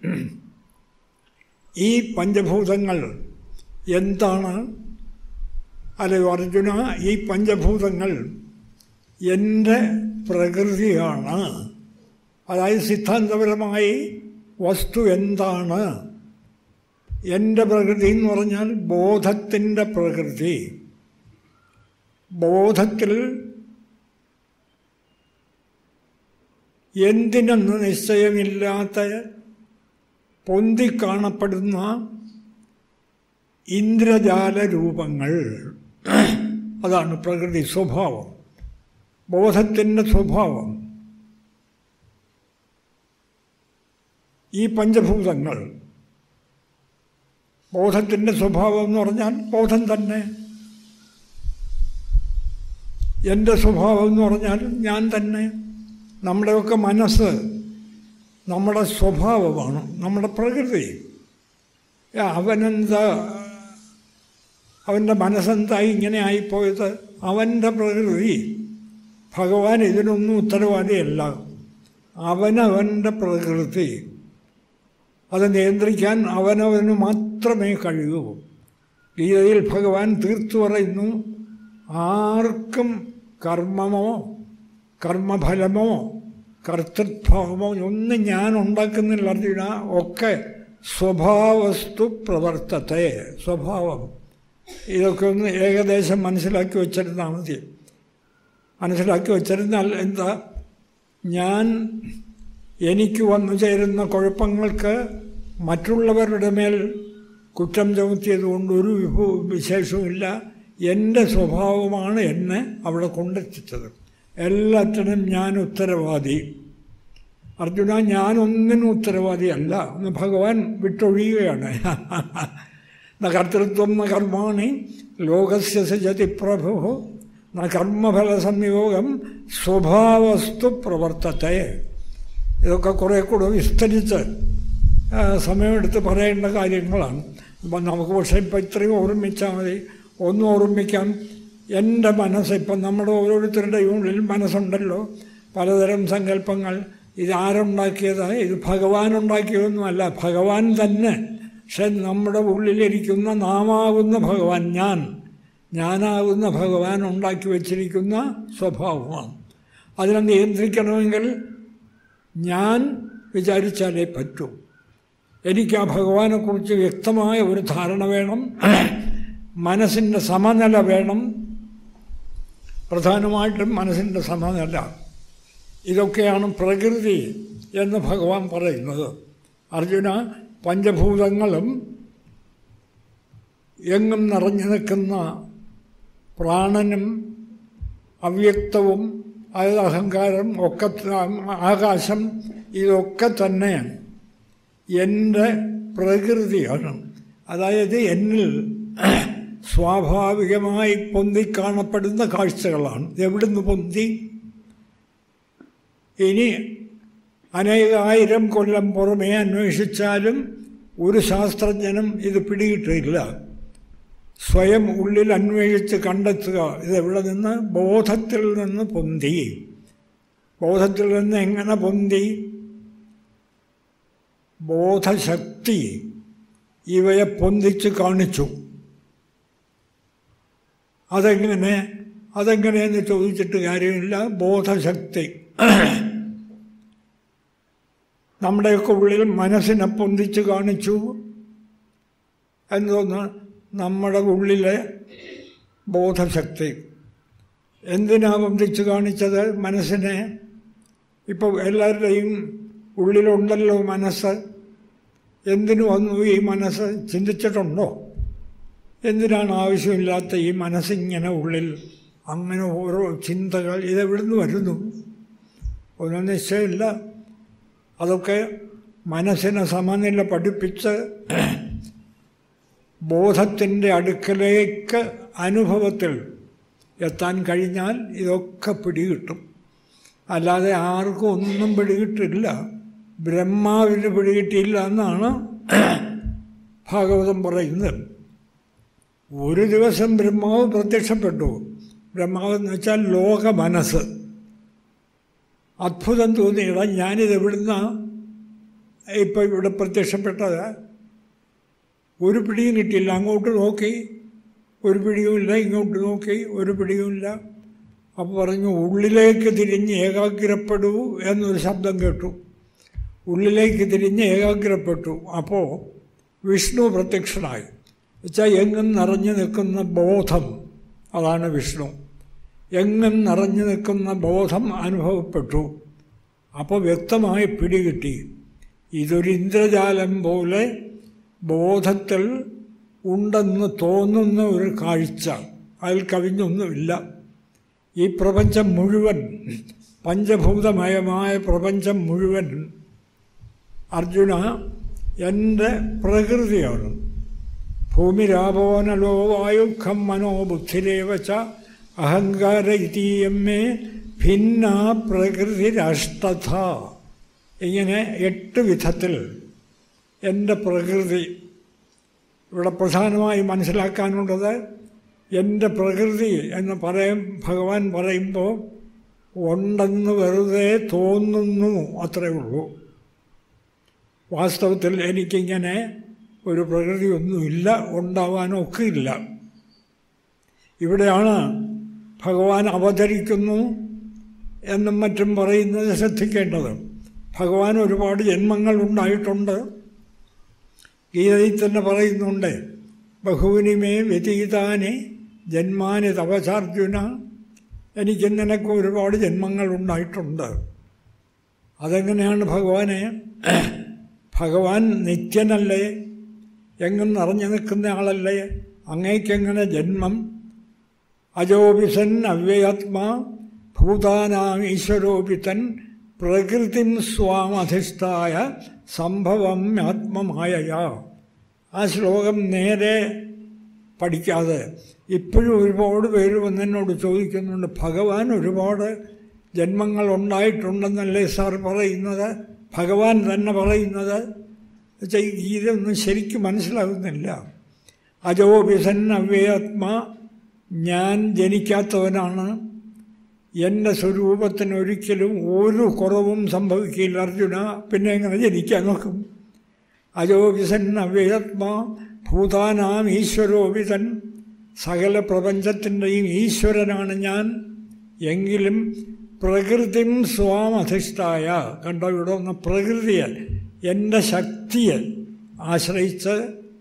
ഈ പഞ്ചഭൂതങ്ങൾ എന്താണ് അല്ലയോ അർജുന ഈ പഞ്ചഭൂതങ്ങൾ എൻ്റെ പ്രകൃതിയാണ് അതായത് സിദ്ധാന്തപരമായി വസ്തു എന്താണ് എൻ്റെ പ്രകൃതി എന്ന് പറഞ്ഞാൽ ബോധത്തിൻ്റെ പ്രകൃതി ബോധത്തിൽ എന്തിനെന്ന് നിശ്ചയമില്ലാത്ത പൊന്തിക്കാണപ്പെടുന്ന ഇന്ദ്രജാല രൂപങ്ങൾ അതാണ് പ്രകൃതി സ്വഭാവം ബോധത്തിൻ്റെ സ്വഭാവം ഈ പഞ്ചഭൂതങ്ങൾ ബോധത്തിൻ്റെ സ്വഭാവം എന്ന് പറഞ്ഞാൽ ബോധം തന്നെ എൻ്റെ സ്വഭാവം എന്ന് പറഞ്ഞാൽ ഞാൻ തന്നെ നമ്മുടെയൊക്കെ മനസ്സ് നമ്മുടെ സ്വഭാവമാണ് നമ്മുടെ പ്രകൃതി അവനെന്താ അവൻ്റെ മനസ്സെന്തായി ഇങ്ങനെ ആയിപ്പോയത് അവൻ്റെ പ്രകൃതി ഭഗവാൻ ഇതിനൊന്നും ഉത്തരവാദിയല്ല അവനവൻ്റെ പ്രകൃതി അത് നിയന്ത്രിക്കാൻ അവനവന് മാത്രമേ കഴിയൂ ഗീതയിൽ ഭഗവാൻ തീർത്തു പറയുന്നു ആർക്കും കർമ്മമോ കർമ്മഫലമോ കർത്തൃഭാവമോ ഒന്നും ഞാൻ ഉണ്ടാക്കുന്നില്ല അർജുന ഒക്കെ സ്വഭാവസ്തു പ്രവർത്തത്തെ സ്വഭാവം ഇതൊക്കെ ഒന്ന് ഏകദേശം മനസ്സിലാക്കി വച്ചിരുന്നാൽ മതി മനസ്സിലാക്കി വച്ചിരുന്നാൽ എന്താ ഞാൻ എനിക്ക് വന്നു ചേരുന്ന കുഴപ്പങ്ങൾക്ക് മറ്റുള്ളവരുടെ മേൽ കുറ്റം ചുമത്തിയത് കൊണ്ട് ഒരു വിഭവ വിശേഷവുമില്ല എൻ്റെ സ്വഭാവമാണ് എന്നെ അവിടെ കൊണ്ടെത്തിച്ചത് എല്ലാറ്റിനും ഞാൻ ഉത്തരവാദി അർജുന ഞാനൊന്നിനും ഉത്തരവാദിയല്ല എന്ന് ഭഗവാൻ വിട്ടൊഴിയുകയാണ് ന കർത്തൃത്വം ന കർമാണി ലോകസ്യ സജതി പ്രഭു ന കർമ്മഫല സംയോഗം സ്വഭാവസ്തു പ്രവർത്തത്തെ ഇതൊക്കെ കുറേ കൂടെ വിസ്തരിച്ച് സമയമെടുത്ത് പറയേണ്ട കാര്യങ്ങളാണ് അപ്പം നമുക്ക് പക്ഷേ ഇപ്പം ഇത്രയും ഓർമ്മിച്ചാൽ മതി ഒന്നും ഓർമ്മിക്കാം എൻ്റെ മനസ്സ് ഇപ്പം നമ്മുടെ ഓരോരുത്തരുടെയും ഉള്ളിൽ മനസ്സുണ്ടല്ലോ പലതരം സങ്കല്പങ്ങൾ ഇത് ആരുണ്ടാക്കിയത് ഇത് ഭഗവാൻ ഉണ്ടാക്കിയതൊന്നുമല്ല ഭഗവാൻ തന്നെ പക്ഷെ നമ്മുടെ ഉള്ളിലിരിക്കുന്ന നാമാകുന്ന ഭഗവാൻ ഞാൻ ഞാനാകുന്ന ഭഗവാൻ ഉണ്ടാക്കി വച്ചിരിക്കുന്ന സ്വഭാവമാണ് അതിനെ നിയന്ത്രിക്കണമെങ്കിൽ ഞാൻ വിചാരിച്ചാലേ പറ്റൂ എനിക്ക് ആ ഭഗവാനെക്കുറിച്ച് വ്യക്തമായ ഒരു ധാരണ വേണം മനസ്സിൻ്റെ സമനില വേണം പ്രധാനമായിട്ടും മനസ്സിൻ്റെ സമനില ഇതൊക്കെയാണ് പ്രകൃതി എന്ന് ഭഗവാൻ പറയുന്നത് അർജുന പഞ്ചഭൂതങ്ങളും എങ്ങും നിറഞ്ഞു നിൽക്കുന്ന പ്രാണനും അവ്യക്തവും അതായത് അഹങ്കാരം ഒക്കെ ആകാശം ഇതൊക്കെ തന്നെയാണ് എൻ്റെ പ്രകൃതിയാണ് അതായത് എന്നിൽ സ്വാഭാവികമായി പൊന്തിക്കാണപ്പെടുന്ന കാഴ്ചകളാണ് എവിടുന്ന് പൊന്തി ഇനി അനേകായിരം കൊല്ലം പുറമേ അന്വേഷിച്ചാലും ഒരു ശാസ്ത്രജ്ഞനും ഇത് പിടികിട്ടില്ല സ്വയം ഉള്ളിൽ അന്വേഷിച്ച് കണ്ടെത്തുക ഇതെവിടെ നിന്ന് ബോധത്തിൽ നിന്ന് പൊന്തി ബോധത്തിൽ നിന്ന് എങ്ങനെ പൊന്തി ബോധശക്തി ഇവയെ പൊന്തിച്ച് കാണിച്ചു അതെങ്ങനെ അതെങ്ങനെയെന്ന് ചോദിച്ചിട്ട് കാര്യമില്ല ബോധശക്തി നമ്മുടെയൊക്കെ ഉള്ളിൽ മനസ്സിനെ പൊന്തിച്ച് കാണിച്ചു എന്തോന്ന് നമ്മുടെ ഉള്ളിലെ ബോധശക്തി എന്തിനാ പൊന്തിച്ച് കാണിച്ചത് മനസ്സിനെ ഇപ്പോൾ എല്ലാവരുടെയും ഉള്ളിലുണ്ടല്ലോ മനസ്സ് എന്തിനു വന്നു ഈ മനസ്സ് ചിന്തിച്ചിട്ടുണ്ടോ എന്തിനാണ് ആവശ്യമില്ലാത്ത ഈ മനസ്സിങ്ങനെ ഉള്ളിൽ അങ്ങനെ ഓരോ ചിന്തകൾ ഇതെവിടുന്ന് വരുന്നു ഒന്നും നിശ്ചയമില്ല അതൊക്കെ മനസ്സിനെ സമനില പഠിപ്പിച്ച് ബോധത്തിൻ്റെ അടുക്കലേക്ക് അനുഭവത്തിൽ എത്താൻ കഴിഞ്ഞാൽ ഇതൊക്കെ പിടികിട്ടും അല്ലാതെ ആർക്കും ഒന്നും പിടികിട്ടില്ല ബ്രഹ്മാവിന് പിടികിട്ടിയില്ല എന്നാണ് ഭാഗവതം പറയുന്നത് ഒരു ദിവസം ബ്രഹ്മാവ് പ്രത്യക്ഷപ്പെട്ടു ബ്രഹ്മാവ് എന്ന് വെച്ചാൽ ലോക മനസ്സ് അത്ഭുതം തോന്നിയിട ഞാനിത് എവിടുന്ന ഇപ്പം ഇവിടെ പ്രത്യക്ഷപ്പെട്ടത് ഒരു പിടിയും കിട്ടിയില്ല അങ്ങോട്ട് നോക്കി ഒരു പിടിയുമില്ല ഇങ്ങോട്ട് നോക്കി ഒരു പിടിയുമില്ല അപ്പോൾ പറഞ്ഞു ഉള്ളിലേക്ക് തിരിഞ്ഞ് ഏകാഗ്രപ്പെടൂ എന്നൊരു ശബ്ദം കേട്ടു ഉള്ളിലേക്ക് തിരിഞ്ഞ് ഏകാഗ്രപ്പെട്ടു അപ്പോൾ വിഷ്ണു പ്രത്യക്ഷനായി വെച്ചാൽ എങ്ങും നിറഞ്ഞു നിൽക്കുന്ന ബോധം അതാണ് വിഷ്ണു എങ്ങും നിറഞ്ഞു നിൽക്കുന്ന ബോധം അനുഭവപ്പെട്ടു അപ്പോൾ വ്യക്തമായി പിടികിട്ടി ഇതൊരു ഇന്ദ്രജാലം പോലെ ബോധത്തിൽ ഉണ്ടെന്ന് തോന്നുന്ന ഒരു കാഴ്ച അതിൽ കവിഞ്ഞൊന്നുമില്ല ഈ പ്രപഞ്ചം മുഴുവൻ പഞ്ചഭൂതമയമായ പ്രപഞ്ചം മുഴുവൻ അർജുന എൻ്റെ പ്രകൃതിയാണ് ഭൂമിരാപോനലോ വായുഖം മനോ ബുദ്ധിരേവച്ച അഹങ്കാര ഇതീയമ്മേ ഭിന്ന പ്രകൃതിരഷ്ടഥ ഇങ്ങനെ എട്ട് വിധത്തിൽ എൻ്റെ പ്രകൃതി ഇവിടെ പ്രധാനമായി മനസ്സിലാക്കാനുള്ളത് എൻ്റെ പ്രകൃതി എന്ന് പറയും ഭഗവാൻ പറയുമ്പോൾ ഉണ്ടെന്ന് വെറുതെ തോന്നുന്നു അത്രേ ഉള്ളൂ വാസ്തവത്തിൽ എനിക്കിങ്ങനെ ഒരു പ്രകൃതിയൊന്നുമില്ല ഉണ്ടാവാനൊക്കെ ഇല്ല ഇവിടെയാണ് ഭഗവാൻ അവതരിക്കുന്നു എന്നും മറ്റും പറയുന്നത് ശ്രദ്ധിക്കേണ്ടത് ഭഗവാൻ ഒരുപാട് ജന്മങ്ങൾ ഉണ്ടായിട്ടുണ്ട് ഗീതയിൽ തന്നെ പറയുന്നുണ്ട് ബഹുവിനിമേ വ്യതീതാനി ജന്മാനി തപസാർജുന എനിക്ക് നിനക്ക് ഒരുപാട് ജന്മങ്ങൾ ഉണ്ടായിട്ടുണ്ട് അതെങ്ങനെയാണ് ഭഗവാനെ ഭഗവാൻ നിത്യനല്ലേ എങ്ങും നിറഞ്ഞു നിൽക്കുന്ന ആളല്ലേ അങ്ങേക്കെങ്ങനെ ജന്മം അജോപിസൻ അവ്യയാത്മാ ഭൂതാനാം ഈശ്വരോപിതൻ പ്രകൃതിം സ്വാമധിഷ്ഠായ സംഭവം ആത്മമായയാ ആ ശ്ലോകം നേരെ പഠിക്കാതെ ഇപ്പോഴും ഒരുപാട് പേര് വന്നെന്നോട് ചോദിക്കുന്നുണ്ട് ഭഗവാൻ ഒരുപാട് ജന്മങ്ങൾ ഉണ്ടായിട്ടുണ്ടെന്നല്ലേ സാർ പറയുന്നത് ഭഗവാൻ തന്നെ പറയുന്നത് വെച്ചാൽ ഈ ഗീതൊന്നും ശരിക്കും മനസ്സിലാകുന്നില്ല അജോപിസൻ അവ്യാത്മാ ഞാൻ ജനിക്കാത്തവനാണ് എൻ്റെ സ്വരൂപത്തിന് ഒരിക്കലും ഒരു കുറവും സംഭവിക്കില്ല അർജുന പിന്നെ എങ്ങനെ ജനിക്കാൻ നോക്കും അജോപിസൻ അവ്യാത്മാ ഭൂതാനാം ഈശ്വരോപിതൻ സകല പ്രപഞ്ചത്തിൻ്റെയും ഈശ്വരനാണ് ഞാൻ എങ്കിലും പ്രകൃതിം സ്വാമധിഷ്ഠായ കണ്ടോ ഇവിടെ ഒന്ന് പ്രകൃതിയെ എൻ്റെ ശക്തിയെ ആശ്രയിച്ച്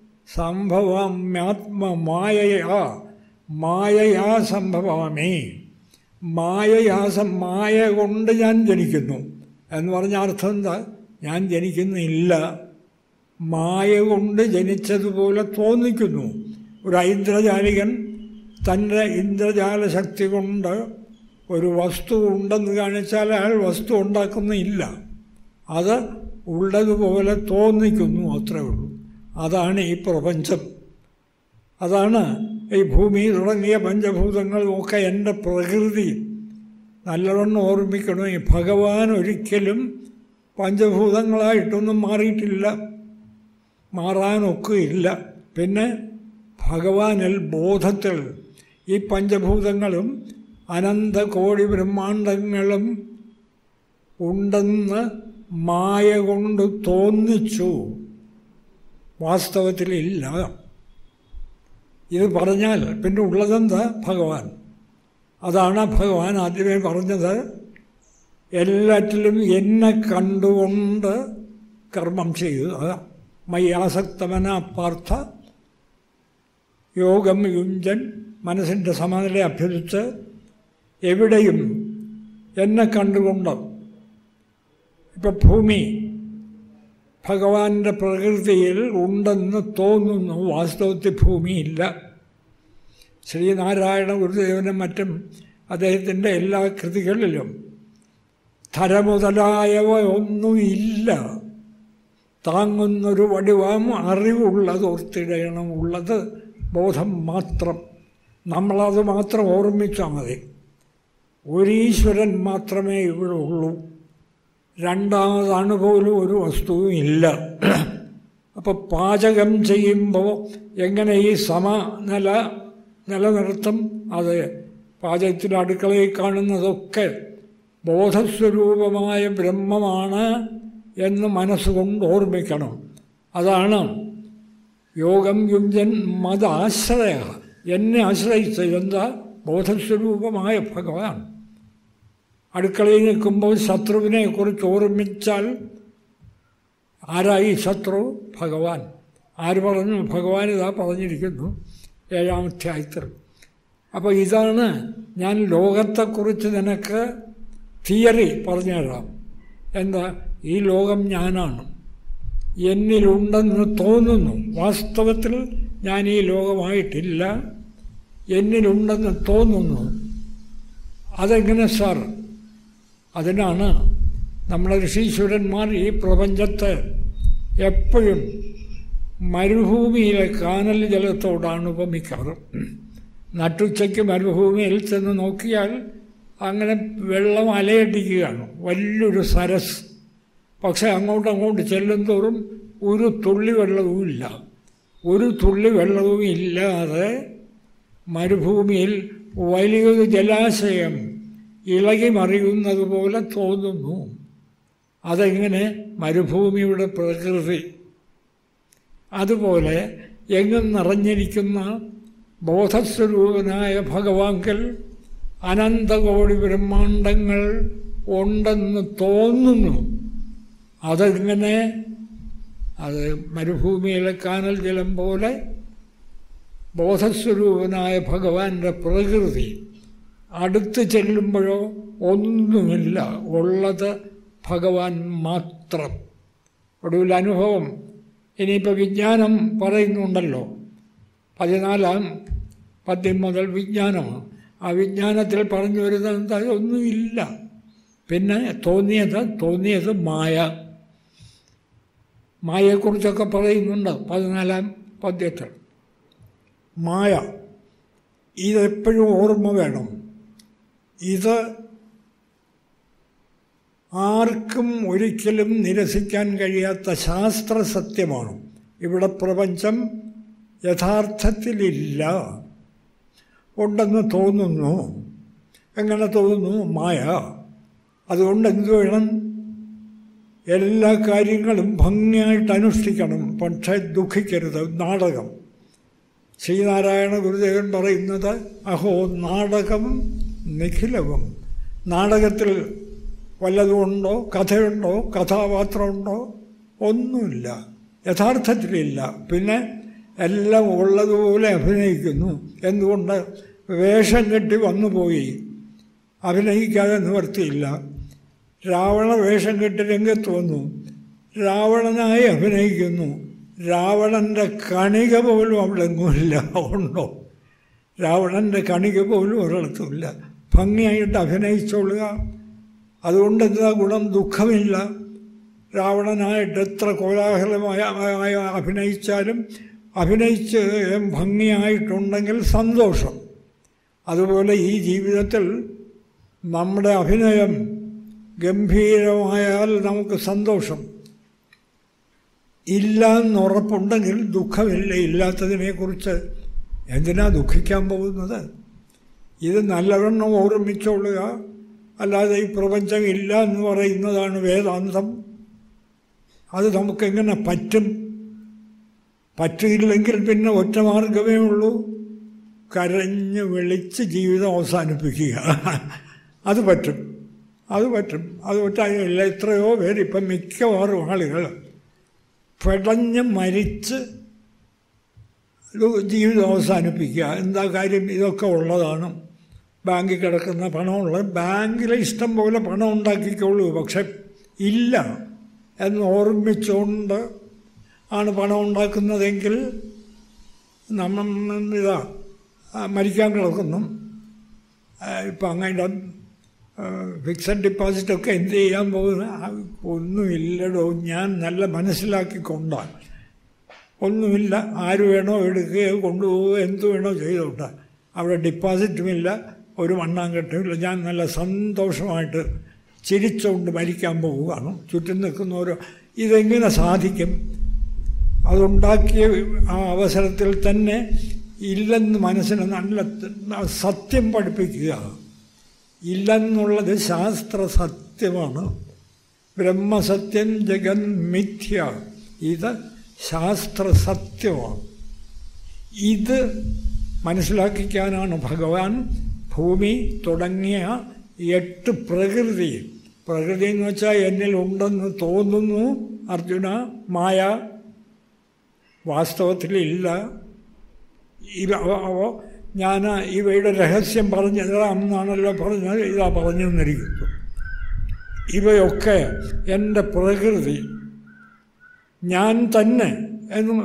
സംഭവാമ്യാത്മമായയാ മായയാ സംഭവാമേ മായയാസം മായ കൊണ്ട് ഞാൻ ജനിക്കുന്നു എന്ന് പറഞ്ഞ അർത്ഥം എന്താ ഞാൻ ജനിക്കുന്നില്ല മായ കൊണ്ട് ജനിച്ചതുപോലെ തോന്നിക്കുന്നു ഒരു ഐന്ദ്രജാലികൻ തൻ്റെ ഇന്ദ്രജാല ശക്തി കൊണ്ട് ഒരു വസ്തു ഉണ്ടെന്ന് കാണിച്ചാൽ അയാൾ വസ്തു ഉണ്ടാക്കുന്നില്ല അത് ഉള്ളതുപോലെ തോന്നിക്കുന്നു അത്രേ ഉള്ളൂ അതാണ് ഈ പ്രപഞ്ചം അതാണ് ഈ ഭൂമി തുടങ്ങിയ പഞ്ചഭൂതങ്ങളും ഒക്കെ എൻ്റെ പ്രകൃതി നല്ലവണ്ണം ഓർമ്മിക്കണം ഈ ഭഗവാൻ ഒരിക്കലും പഞ്ചഭൂതങ്ങളായിട്ടൊന്നും മാറിയിട്ടില്ല മാറാനൊക്കെയില്ല പിന്നെ ഭഗവാനിൽ ബോധത്തിൽ ഈ പഞ്ചഭൂതങ്ങളും അനന്ത കോടി ബ്രഹ്മാണ്ടങ്ങളും ഉണ്ടെന്ന് മായ കൊണ്ട് തോന്നിച്ചു വാസ്തവത്തിലില്ല ഇത് പറഞ്ഞാൽ പിന്നെ ഉള്ളതെന്താ ഭഗവാൻ അതാണ് ഭഗവാൻ ആദ്യമേ പറഞ്ഞത് എല്ലാറ്റിലും എന്നെ കണ്ടുകൊണ്ട് കർമ്മം ചെയ്യുക മയ്യാസക്തമന പാർത്ഥ യോഗം യുഞ്ചൻ മനസ്സിൻ്റെ സമാനതയെ അഭ്യസിച്ച് എവിടെയും എന്നെ കണ്ടുകൊണ്ട് ഇപ്പം ഭൂമി ഭഗവാന്റെ പ്രകൃതിയിൽ ഉണ്ടെന്ന് തോന്നുന്നു വാസ്തവത്തിൽ ഭൂമിയില്ല ശ്രീനാരായണ ഗുരുദേവനും മറ്റും അദ്ദേഹത്തിൻ്റെ എല്ലാ കൃതികളിലും ധരമുതലായവ ഒന്നുമില്ല താങ്ങുന്നൊരു വടിവാം അറിവുള്ളത് ഓർത്തിടയണം ഉള്ളത് ബോധം മാത്രം നമ്മളത് മാത്രം ഓർമ്മിച്ചാൽ മതി ഒരീശ്വരൻ മാത്രമേ ഇവിടെ ഉള്ളൂ രണ്ടാമതാണ് പോലും ഒരു വസ്തുവും ഇല്ല അപ്പോൾ പാചകം ചെയ്യുമ്പോൾ എങ്ങനെ ഈ സമനില നിലനിർത്തും അത് പാചകത്തിൽ അടുക്കളയിൽ കാണുന്നതൊക്കെ ബോധസ്വരൂപമായ ബ്രഹ്മമാണ് എന്ന് മനസ്സുകൊണ്ട് ഓർമ്മിക്കണം അതാണ് യോഗം യുഞ്ചൻ മതാശ്രയ എന്നെ ആശ്രയിച്ച് എന്താ ബോധസ്വരൂപമായ ഭഗവാൻ അടുക്കളയിൽ നിൽക്കുമ്പോൾ ശത്രുവിനെക്കുറിച്ച് ഓർമ്മിച്ചാൽ ആരായി ശത്രു ഭഗവാൻ ആര് പറഞ്ഞു ഭഗവാൻ ഇതാ പറഞ്ഞിരിക്കുന്നു ഏഴാം അധ്യായത്തിൽ അപ്പോൾ ഇതാണ് ഞാൻ ലോകത്തെക്കുറിച്ച് നിനക്ക് തിയറി പറഞ്ഞുതരാം എന്താ ഈ ലോകം ഞാനാണ് എന്നിലുണ്ടെന്ന് തോന്നുന്നു വാസ്തവത്തിൽ ഞാൻ ഈ ലോകമായിട്ടില്ല എന്നിലുണ്ടെന്ന് തോന്നുന്നു അതെങ്ങനെ സാർ അതിനാണ് നമ്മുടെ ഋഷീശ്വരന്മാർ ഈ പ്രപഞ്ചത്തെ എപ്പോഴും മരുഭൂമിയിലെ കാനൽ ജലത്തോടാണ് ഉപമിക്കാറ് നട്ടുച്ചയ്ക്ക് മരുഭൂമിയിൽ ചെന്ന് നോക്കിയാൽ അങ്ങനെ വെള്ളം അലയടിക്കുകയാണ് വലിയൊരു സരസ് പക്ഷെ അങ്ങോട്ട് അങ്ങോട്ട് ചെല്ലുന്തോറും ഒരു തുള്ളി വെള്ളവുമില്ല ഒരു തുള്ളി വെള്ളവും ഇല്ലാതെ മരുഭൂമിയിൽ വലിയൊരു ജലാശയം ഇളകി മറിയുന്നത് പോലെ തോന്നുന്നു അതെങ്ങനെ മരുഭൂമിയുടെ പ്രകൃതി അതുപോലെ എങ്ങും നിറഞ്ഞിരിക്കുന്ന ബോധസ്വരൂപനായ ഭഗവാങ്കൽ അനന്തകോടി ബ്രഹ്മാണ്ടങ്ങൾ ഉണ്ടെന്ന് തോന്നുന്നു അതെങ്ങനെ അത് മരുഭൂമിയിലെ കാനൽ ജലം പോലെ ബോധസ്വരൂപനായ ഭഗവാന്റെ പ്രകൃതി അടുത്ത് ചെല്ലുമ്പോഴോ ഒന്നുമില്ല ഉള്ളത് ഭഗവാൻ മാത്രം ഒടുവിൽ അനുഭവം ഇനിയിപ്പോൾ വിജ്ഞാനം പറയുന്നുണ്ടല്ലോ പതിനാലാം പദ്യം മുതൽ വിജ്ഞാനമാണ് ആ വിജ്ഞാനത്തിൽ പറഞ്ഞു വരുന്നത് എന്താ ഒന്നുമില്ല പിന്നെ തോന്നിയത് തോന്നിയത് മായ മായയെക്കുറിച്ചൊക്കെ പറയുന്നുണ്ട് പതിനാലാം പദ്യത്തിൽ മായ ഇതെപ്പോഴും ഓർമ്മ വേണം ഇത് ആർക്കും ഒരിക്കലും നിരസിക്കാൻ കഴിയാത്ത ശാസ്ത്ര സത്യമാണ് ഇവിടെ പ്രപഞ്ചം യഥാർത്ഥത്തിലില്ല ഉണ്ടെന്ന് തോന്നുന്നു എങ്ങനെ തോന്നുന്നു മായ അതുകൊണ്ട് എന്ത് വേണം എല്ലാ കാര്യങ്ങളും ഭംഗിയായിട്ട് അനുഷ്ഠിക്കണം പക്ഷേ ദുഃഖിക്കരുത് നാടകം ശ്രീനാരായണ ഗുരുദേവൻ പറയുന്നത് അഹോ നാടകം നിഖിലവും നാടകത്തിൽ വല്ലതുമുണ്ടോ കഥയുണ്ടോ കഥാപാത്രമുണ്ടോ ഒന്നുമില്ല യഥാർത്ഥത്തിലില്ല പിന്നെ എല്ലാം ഉള്ളതുപോലെ അഭിനയിക്കുന്നു എന്തുകൊണ്ട് വേഷം കെട്ടി വന്നുപോയി അഭിനയിക്കാതെ നിവർത്തിയില്ല രാവണ വേഷം കെട്ടി രംഗത്ത് വന്നു രാവണനായി അഭിനയിക്കുന്നു രാവണൻ്റെ കണിക പോലും അവിടെ എങ്ങുമില്ല ഉണ്ടോ രാവണൻ്റെ കണിക പോലും ഒരിടത്തുമില്ല ഭംഗിയായിട്ട് അഭിനയിച്ചോളുക അതുകൊണ്ട് എന്താ ഗുണം ദുഃഖമില്ല രാവണനായിട്ട് എത്ര കോലാഹലമായ ആയ അഭിനയിച്ചാലും അഭിനയിച്ച് ഭംഗിയായിട്ടുണ്ടെങ്കിൽ സന്തോഷം അതുപോലെ ഈ ജീവിതത്തിൽ നമ്മുടെ അഭിനയം ഗംഭീരമായാൽ നമുക്ക് സന്തോഷം ഇല്ല എന്നുറപ്പുണ്ടെങ്കിൽ ദുഃഖമില്ല ഇല്ലാത്തതിനെക്കുറിച്ച് എന്തിനാ ദുഃഖിക്കാൻ പോകുന്നത് ഇത് നല്ലവണ്ണം ഓർമ്മിച്ചോളുക അല്ലാതെ ഈ പ്രപഞ്ചം ഇല്ല എന്ന് പറയുന്നതാണ് വേദാന്തം അത് നമുക്കെങ്ങനെ പറ്റും പറ്റിയില്ലെങ്കിൽ പിന്നെ ഒറ്റ മാർഗമേ ഉള്ളൂ കരഞ്ഞ് വിളിച്ച് ജീവിതം അവസാനിപ്പിക്കുക അത് പറ്റും അത് പറ്റും അത് പറ്റാനില്ല എത്രയോ പേര് ഇപ്പം മിക്കവാറും ആളുകൾ പെടഞ്ഞ് മരിച്ച് ജീവിതം അവസാനിപ്പിക്കുക എന്താ കാര്യം ഇതൊക്കെ ഉള്ളതാണ് ബാങ്കിൽ കിടക്കുന്ന പണമുള്ള ബാങ്കിൽ ഇഷ്ടം പോലെ പണം ഉണ്ടാക്കിക്കോളൂ പക്ഷെ ഇല്ല എന്ന് ഓർമ്മിച്ചുകൊണ്ട് ആണ് പണം ഉണ്ടാക്കുന്നതെങ്കിൽ നമ്മൾ ഇതാ മരിക്കാൻ കിടക്കുന്നു ഇപ്പം അങ്ങനെ ഫിക്സഡ് ഡിപ്പോസിറ്റൊക്കെ എന്ത് ചെയ്യാൻ പോകുന്ന ഒന്നുമില്ലടോ ഞാൻ നല്ല മനസ്സിലാക്കിക്കൊണ്ടാണ് ഒന്നുമില്ല ആര് വേണോ എടുക്കുകയോ കൊണ്ടുപോവുകയോ എന്ത് വേണോ ചെയ്തോട്ടെ അവിടെ ഡിപ്പോസിറ്റുമില്ല ഒരു മണ്ണാങ്കട്ടമില്ല ഞാൻ നല്ല സന്തോഷമായിട്ട് ചിരിച്ചുകൊണ്ട് മരിക്കാൻ പോവുകയാണ് ചുറ്റും നിൽക്കുന്നവരോ ഇതെങ്ങനെ സാധിക്കും അതുണ്ടാക്കിയ ആ അവസരത്തിൽ തന്നെ ഇല്ലെന്ന് മനസ്സിന് നല്ല സത്യം പഠിപ്പിക്കുക ഇല്ലെന്നുള്ളത് ശാസ്ത്ര സത്യമാണ് ബ്രഹ്മസത്യം ജഗൻ മിഥ്യ ഇത് ശാസ്ത്ര സത്യമാണ് ഇത് മനസ്സിലാക്കിക്കാനാണ് ഭഗവാൻ ഭൂമി തുടങ്ങിയ എട്ട് പ്രകൃതി പ്രകൃതി എന്ന് വെച്ചാൽ എന്നിൽ ഉണ്ടെന്ന് തോന്നുന്നു അർജുന മായ വാസ്തവത്തിലില്ല ഇവ ഞാൻ ഇവയുടെ രഹസ്യം പറഞ്ഞു തരാം എന്നാണല്ലോ പറഞ്ഞത് ഇതാ പറഞ്ഞു തന്നിരിക്കുന്നു ഇവയൊക്കെ എൻ്റെ പ്രകൃതി ഞാൻ തന്നെ എന്ന്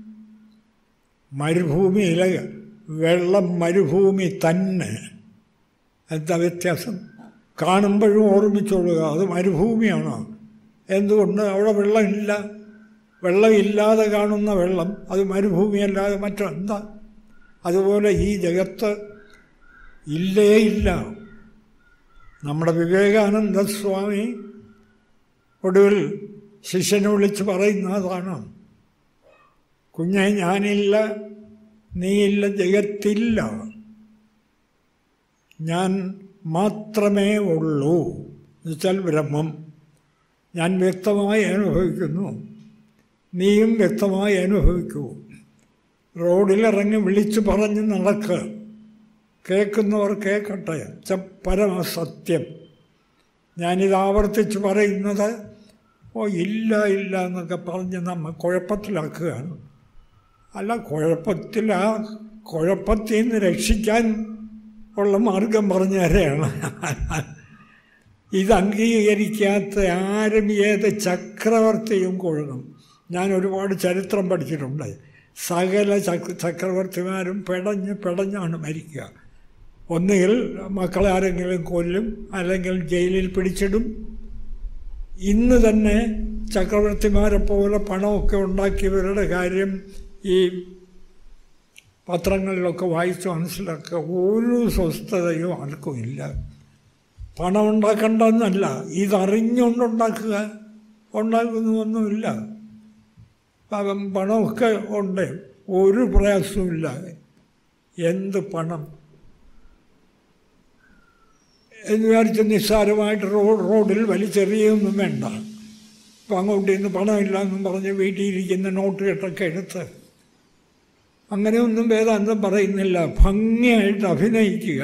മരുഭൂമിയിലെ വെള്ളം മരുഭൂമി തന്നെ എന്താ വ്യത്യാസം കാണുമ്പോഴും ഓർമ്മിച്ചോളുക അത് മരുഭൂമിയാണ് എന്തുകൊണ്ട് അവിടെ വെള്ളമില്ല വെള്ളമില്ലാതെ കാണുന്ന വെള്ളം അത് മരുഭൂമിയല്ലാതെ മറ്റെന്താ അതുപോലെ ഈ ജഗത്ത് ഇല്ലേ ഇല്ല നമ്മുടെ വിവേകാനന്ദ സ്വാമി ഒടുവിൽ ശിഷ്യനെ വിളിച്ച് പറയുന്നതാണ് കുഞ്ഞെ ഞാനില്ല നീയില്ല ജഗത്തില്ല ഞാൻ മാത്രമേ ഉള്ളൂ എന്നുവെച്ചാൽ ബ്രഹ്മം ഞാൻ വ്യക്തമായി അനുഭവിക്കുന്നു നീയും വ്യക്തമായി അനുഭവിക്കൂ റോഡിലിറങ്ങി വിളിച്ചു പറഞ്ഞ് നടക്കുക കേൾക്കുന്നവർ കേൾക്കട്ടെ ച പരമസത്യം ഞാനിത് ആവർത്തിച്ച് പറയുന്നത് ഓ ഇല്ല ഇല്ല എന്നൊക്കെ പറഞ്ഞ് നമ്മൾ കുഴപ്പത്തിലാക്കുകയാണ് അല്ല കുഴപ്പത്തിൽ ആ കുഴപ്പത്തിൽ നിന്ന് രക്ഷിക്കാൻ ഉള്ള മാർഗം പറഞ്ഞു തരെയാണ് ഇത് അംഗീകരിക്കാത്ത ആരും ഏത് ചക്രവർത്തിയും കൊഴുകും ഞാൻ ഒരുപാട് ചരിത്രം പഠിച്ചിട്ടുണ്ട് സകല ചക്ര ചക്രവർത്തിമാരും പിടഞ്ഞ് പിടഞ്ഞാണ് മരിക്കുക ഒന്നുകിൽ മക്കളെ ആരെങ്കിലും കൊല്ലും അല്ലെങ്കിൽ ജയിലിൽ പിടിച്ചിടും ഇന്ന് തന്നെ ചക്രവർത്തിമാരെ പോലെ പണമൊക്കെ ഉണ്ടാക്കിയവരുടെ കാര്യം ഈ പത്രങ്ങളിലൊക്കെ വായിച്ച് മനസ്സിലാക്കുക ഒരു സ്വസ്ഥതയും ആർക്കും ഇല്ല പണം ഉണ്ടാക്കണ്ടെന്നല്ല ഇതറിഞ്ഞുകൊണ്ടുണ്ടാക്കുക ഉണ്ടാക്കുന്നൊന്നുമില്ല പാപം പണമൊക്കെ ഉണ്ട് ഒരു പ്രയാസവുമില്ല എന്ത് പണം എന്ന് വിചാരിച്ച് നിസ്സാരമായിട്ട് റോഡ് റോഡിൽ വലിച്ചെറിയൊന്നും വേണ്ട ഇപ്പം അങ്ങോട്ട് ഇന്ന് പണമില്ല എന്നും പറഞ്ഞ് വീട്ടിൽ ഇരിക്കുന്ന നോട്ട് കെട്ടൊക്കെ എടുത്ത് അങ്ങനെയൊന്നും വേദാന്തം പറയുന്നില്ല ഭംഗിയായിട്ട് അഭിനയിക്കുക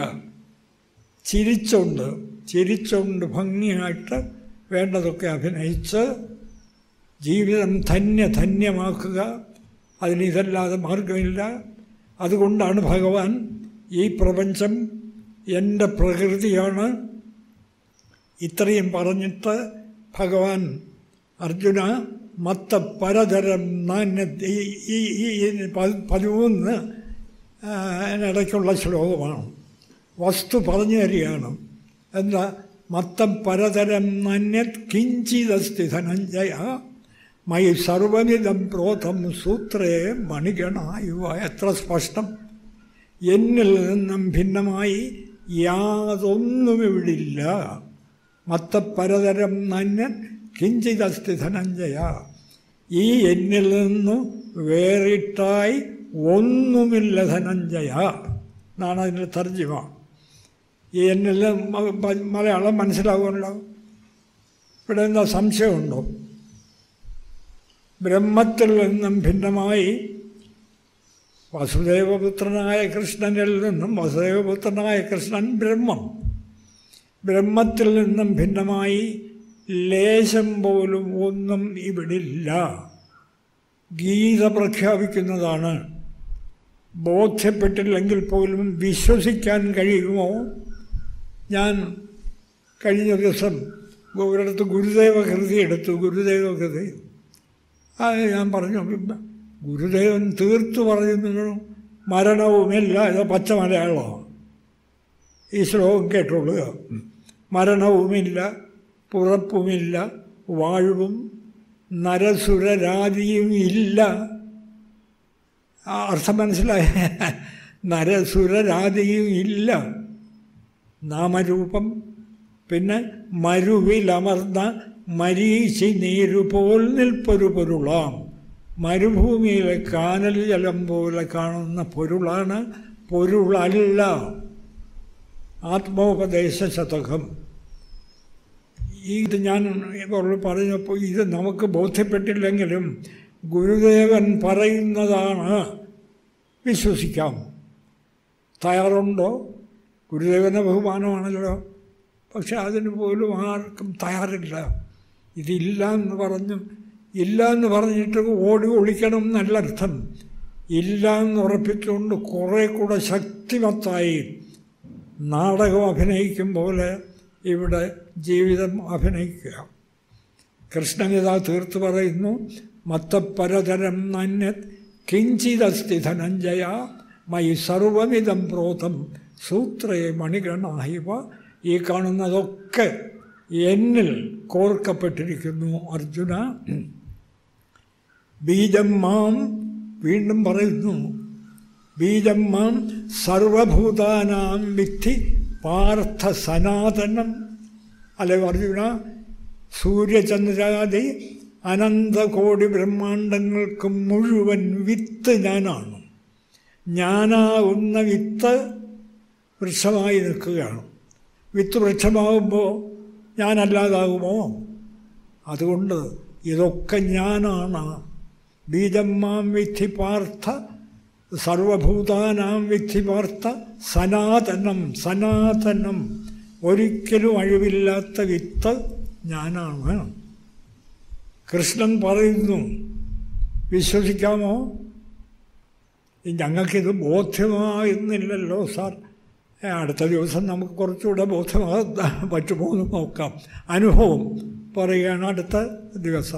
ചിരിച്ചുകൊണ്ട് ചിരിച്ചുകൊണ്ട് ഭംഗിയായിട്ട് വേണ്ടതൊക്കെ അഭിനയിച്ച് ജീവിതം ധന്യ ധന്യമാക്കുക അതിന് ഇതല്ലാതെ മാർഗമില്ല അതുകൊണ്ടാണ് ഭഗവാൻ ഈ പ്രപഞ്ചം എൻ്റെ പ്രകൃതിയാണ് ഇത്രയും പറഞ്ഞിട്ട് ഭഗവാൻ അർജുന മത്ത പരതരം നാണ്യ ഈ ഈ ഈ പ- പതിമൂന്ന് ആ, ഇടയ്ക്കുള്ള ശ്ലോകമാണ് വസ്തു പറഞ്ഞു തരികയാണ് എന്താ മത്തം പരതരം നന്യത് കിഞ്ചിതസ്തി ധനഞ്ജയ മൈ സർവവിധം പ്രോതം സൂത്രേ മണിഗണായുവ എത്ര സ്പഷ്ടം എന്നിൽ നിന്നും ഭിന്നമായി യാതൊന്നും ഇവിടില്ല മത്തപ്പരതരം നന്യൻ കിഞ്ചിതസ്തി ധനഞ്ജയ ഈ എന്നിൽ നിന്നു വേറിട്ടായി ഒന്നുമില്ല ധനഞ്ജയ എന്നാണ് അതിൻ്റെ തർജ്ജിമ ഈ എന്നിൽ മ- മ- മലയാളം മനസ്സിലാകുമല്ലോ ഇവിടെ എന്താ സംശയമുണ്ടോ ബ്രഹ്മത്തിൽ നിന്നും ഭിന്നമായി വസുദേവപുത്രനായ കൃഷ്ണനിൽ നിന്നും വസുദേവപുത്രനായ കൃഷ്ണൻ ബ്രഹ്മം ബ്രഹ്മത്തിൽ നിന്നും ഭിന്നമായി ലേശം പോലും ഒന്നും ഇവിടില്ല ഗീത പ്രഖ്യാപിക്കുന്നതാണ് ബോധ്യപ്പെട്ടില്ലെങ്കിൽ പോലും വിശ്വസിക്കാൻ കഴിയുമോ ഞാൻ കഴിഞ്ഞ ദിവസം ഒരിടത്ത് ഗുരുദേവ കൃതി എടുത്തു ഗുരുദേവ കൃതി അത് ഞാൻ പറഞ്ഞു ഗുരുദേവൻ തീർത്തു പറയുന്നു മരണവുമില്ല ഇത് പച്ച മലയാളമാണ് ഈ ശ്ലോകം കേട്ടുകൊള്ളുക മരണവുമില്ല പുറപ്പുമില്ല വാഴ്വും നരസുരരാതിയും ഇല്ല ആ അർത്ഥം മനസ്സിലായ നരസുരരാതിയും ഇല്ല നാമരൂപം പിന്നെ മരുവിലമർന്ന മരീചി നീരുപോൽ നിൽപ്പൊരു പൊരുളാം മരുഭൂമിയിലെ കാനൽ ജലം പോലെ കാണുന്ന പൊരുളാണ് പൊരുളല്ല ആത്മോപദേശ ശതകം ഇത് ഞാൻ ഇപ്പോൾ പറഞ്ഞപ്പോൾ ഇത് നമുക്ക് ബോധ്യപ്പെട്ടില്ലെങ്കിലും ഗുരുദേവൻ പറയുന്നതാണ് വിശ്വസിക്കാം തയ്യാറുണ്ടോ ഗുരുദേവൻ്റെ ബഹുമാനമാണല്ലോ പക്ഷെ അതിന് പോലും ആർക്കും തയ്യാറില്ല ഇതില്ല എന്ന് പറഞ്ഞു ഇല്ല എന്ന് പറഞ്ഞിട്ട് ഓടി ഒളിക്കണം എന്നല്ല അർത്ഥം ഇല്ല എന്ന് ഉറപ്പിച്ചുകൊണ്ട് കുറേ കൂടെ ശക്തിമത്തായി നാടകം അഭിനയിക്കും പോലെ ഇവിടെ ജീവിതം അഭിനയിക്കുക കൃഷ്ണനിതാ തീർത്ത് പറയുന്നു മത്തപ്പരതരം നന്യത് കിഞ്ചിതസ്തി ധനഞ്ജയ മൈ സർവമിതം പ്രോതം സൂത്രേ മണിഗണാഹിവ ഈ കാണുന്നതൊക്കെ എന്നിൽ കോർക്കപ്പെട്ടിരിക്കുന്നു അർജുന ബീജം മാം വീണ്ടും പറയുന്നു ബീജം മാം സർവഭൂതാനാം വിദ്ധി പാർത്ഥ സനാതനം അല്ലെ അർജുന സൂര്യചന്ദ്രാദി അനന്തകോടി ബ്രഹ്മാണ്ടങ്ങൾക്ക് മുഴുവൻ വിത്ത് ഞാനാണ് ഞാനാകുന്ന വിത്ത് വൃക്ഷമായി നിൽക്കുകയാണ് വിത്ത് വൃക്ഷമാകുമ്പോൾ ഞാനല്ലാതാകുമോ അതുകൊണ്ട് ഇതൊക്കെ ഞാനാണ് ബീജം മാം വിധി പാർത്ഥ സർവഭൂതാനാം വിധി പാർത്ഥ സനാതനം സനാതനം ഒരിക്കലും അഴിവില്ലാത്ത വിത്ത് ഞാനാണ് കൃഷ്ണൻ പറയുന്നു വിശ്വസിക്കാമോ ഞങ്ങൾക്കിത് ബോധ്യമാകുന്നില്ലല്ലോ സാർ ഏ, അടുത്ത ദിവസം നമുക്ക് കുറച്ചുകൂടെ ബോധ്യമാകാൻ പറ്റുമോ എന്ന് നോക്കാം അനുഭവം പറയുകയാണ് അടുത്ത ദിവസം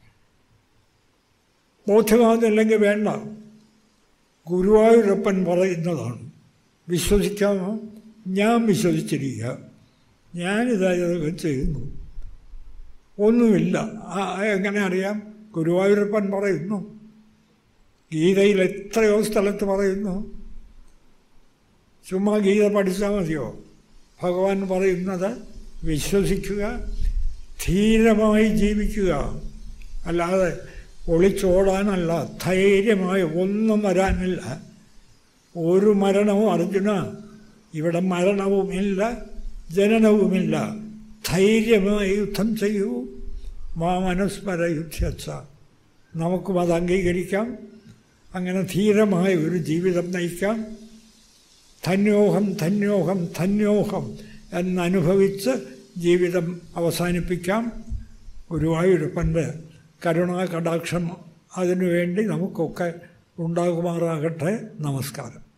ബോധ്യമാകുന്നില്ലെങ്കിൽ വേണ്ട ഗുരുവായൂരപ്പൻ പറയുന്നതാണ് വിശ്വസിക്കാമോ ഞാൻ വിശ്വസിച്ചിരിക്കുക ഞാനിതാ ഇതൊക്കെ ചെയ്യുന്നു ഒന്നുമില്ല ആ, എങ്ങനെ അറിയാം ഗുരുവായൂരപ്പൻ പറയുന്നു ഗീതയിൽ എത്രയോ സ്ഥലത്ത് പറയുന്നു ചുമ്മാ ഗീത പഠിച്ചാൽ മതിയോ ഭഗവാൻ പറയുന്നത് വിശ്വസിക്കുക ധീരമായി ജീവിക്കുക അല്ലാതെ ഒളിച്ചോടാനല്ല ധൈര്യമായി ഒന്നും വരാനില്ല ഒരു മരണവും അർജുന ഇവിടെ മരണവുമില്ല ജനനവുമില്ല ധൈര്യമായി യുദ്ധം ചെയ്യൂ മാ മനസ്മര യുദ്ധച്ച നമുക്കും അത് അംഗീകരിക്കാം അങ്ങനെ ധീരമായ ഒരു ജീവിതം നയിക്കാം ധന്യോഹം ധന്യോഹം ധന്യോഹം എന്നനുഭവിച്ച് ജീവിതം അവസാനിപ്പിക്കാം ഗുരുവായൂരപ്പൻ്റെ കരുണാ കടാക്ഷം അതിനുവേണ്ടി നമുക്കൊക്കെ ഉണ്ടാകുമാറാകട്ടെ നമസ്കാരം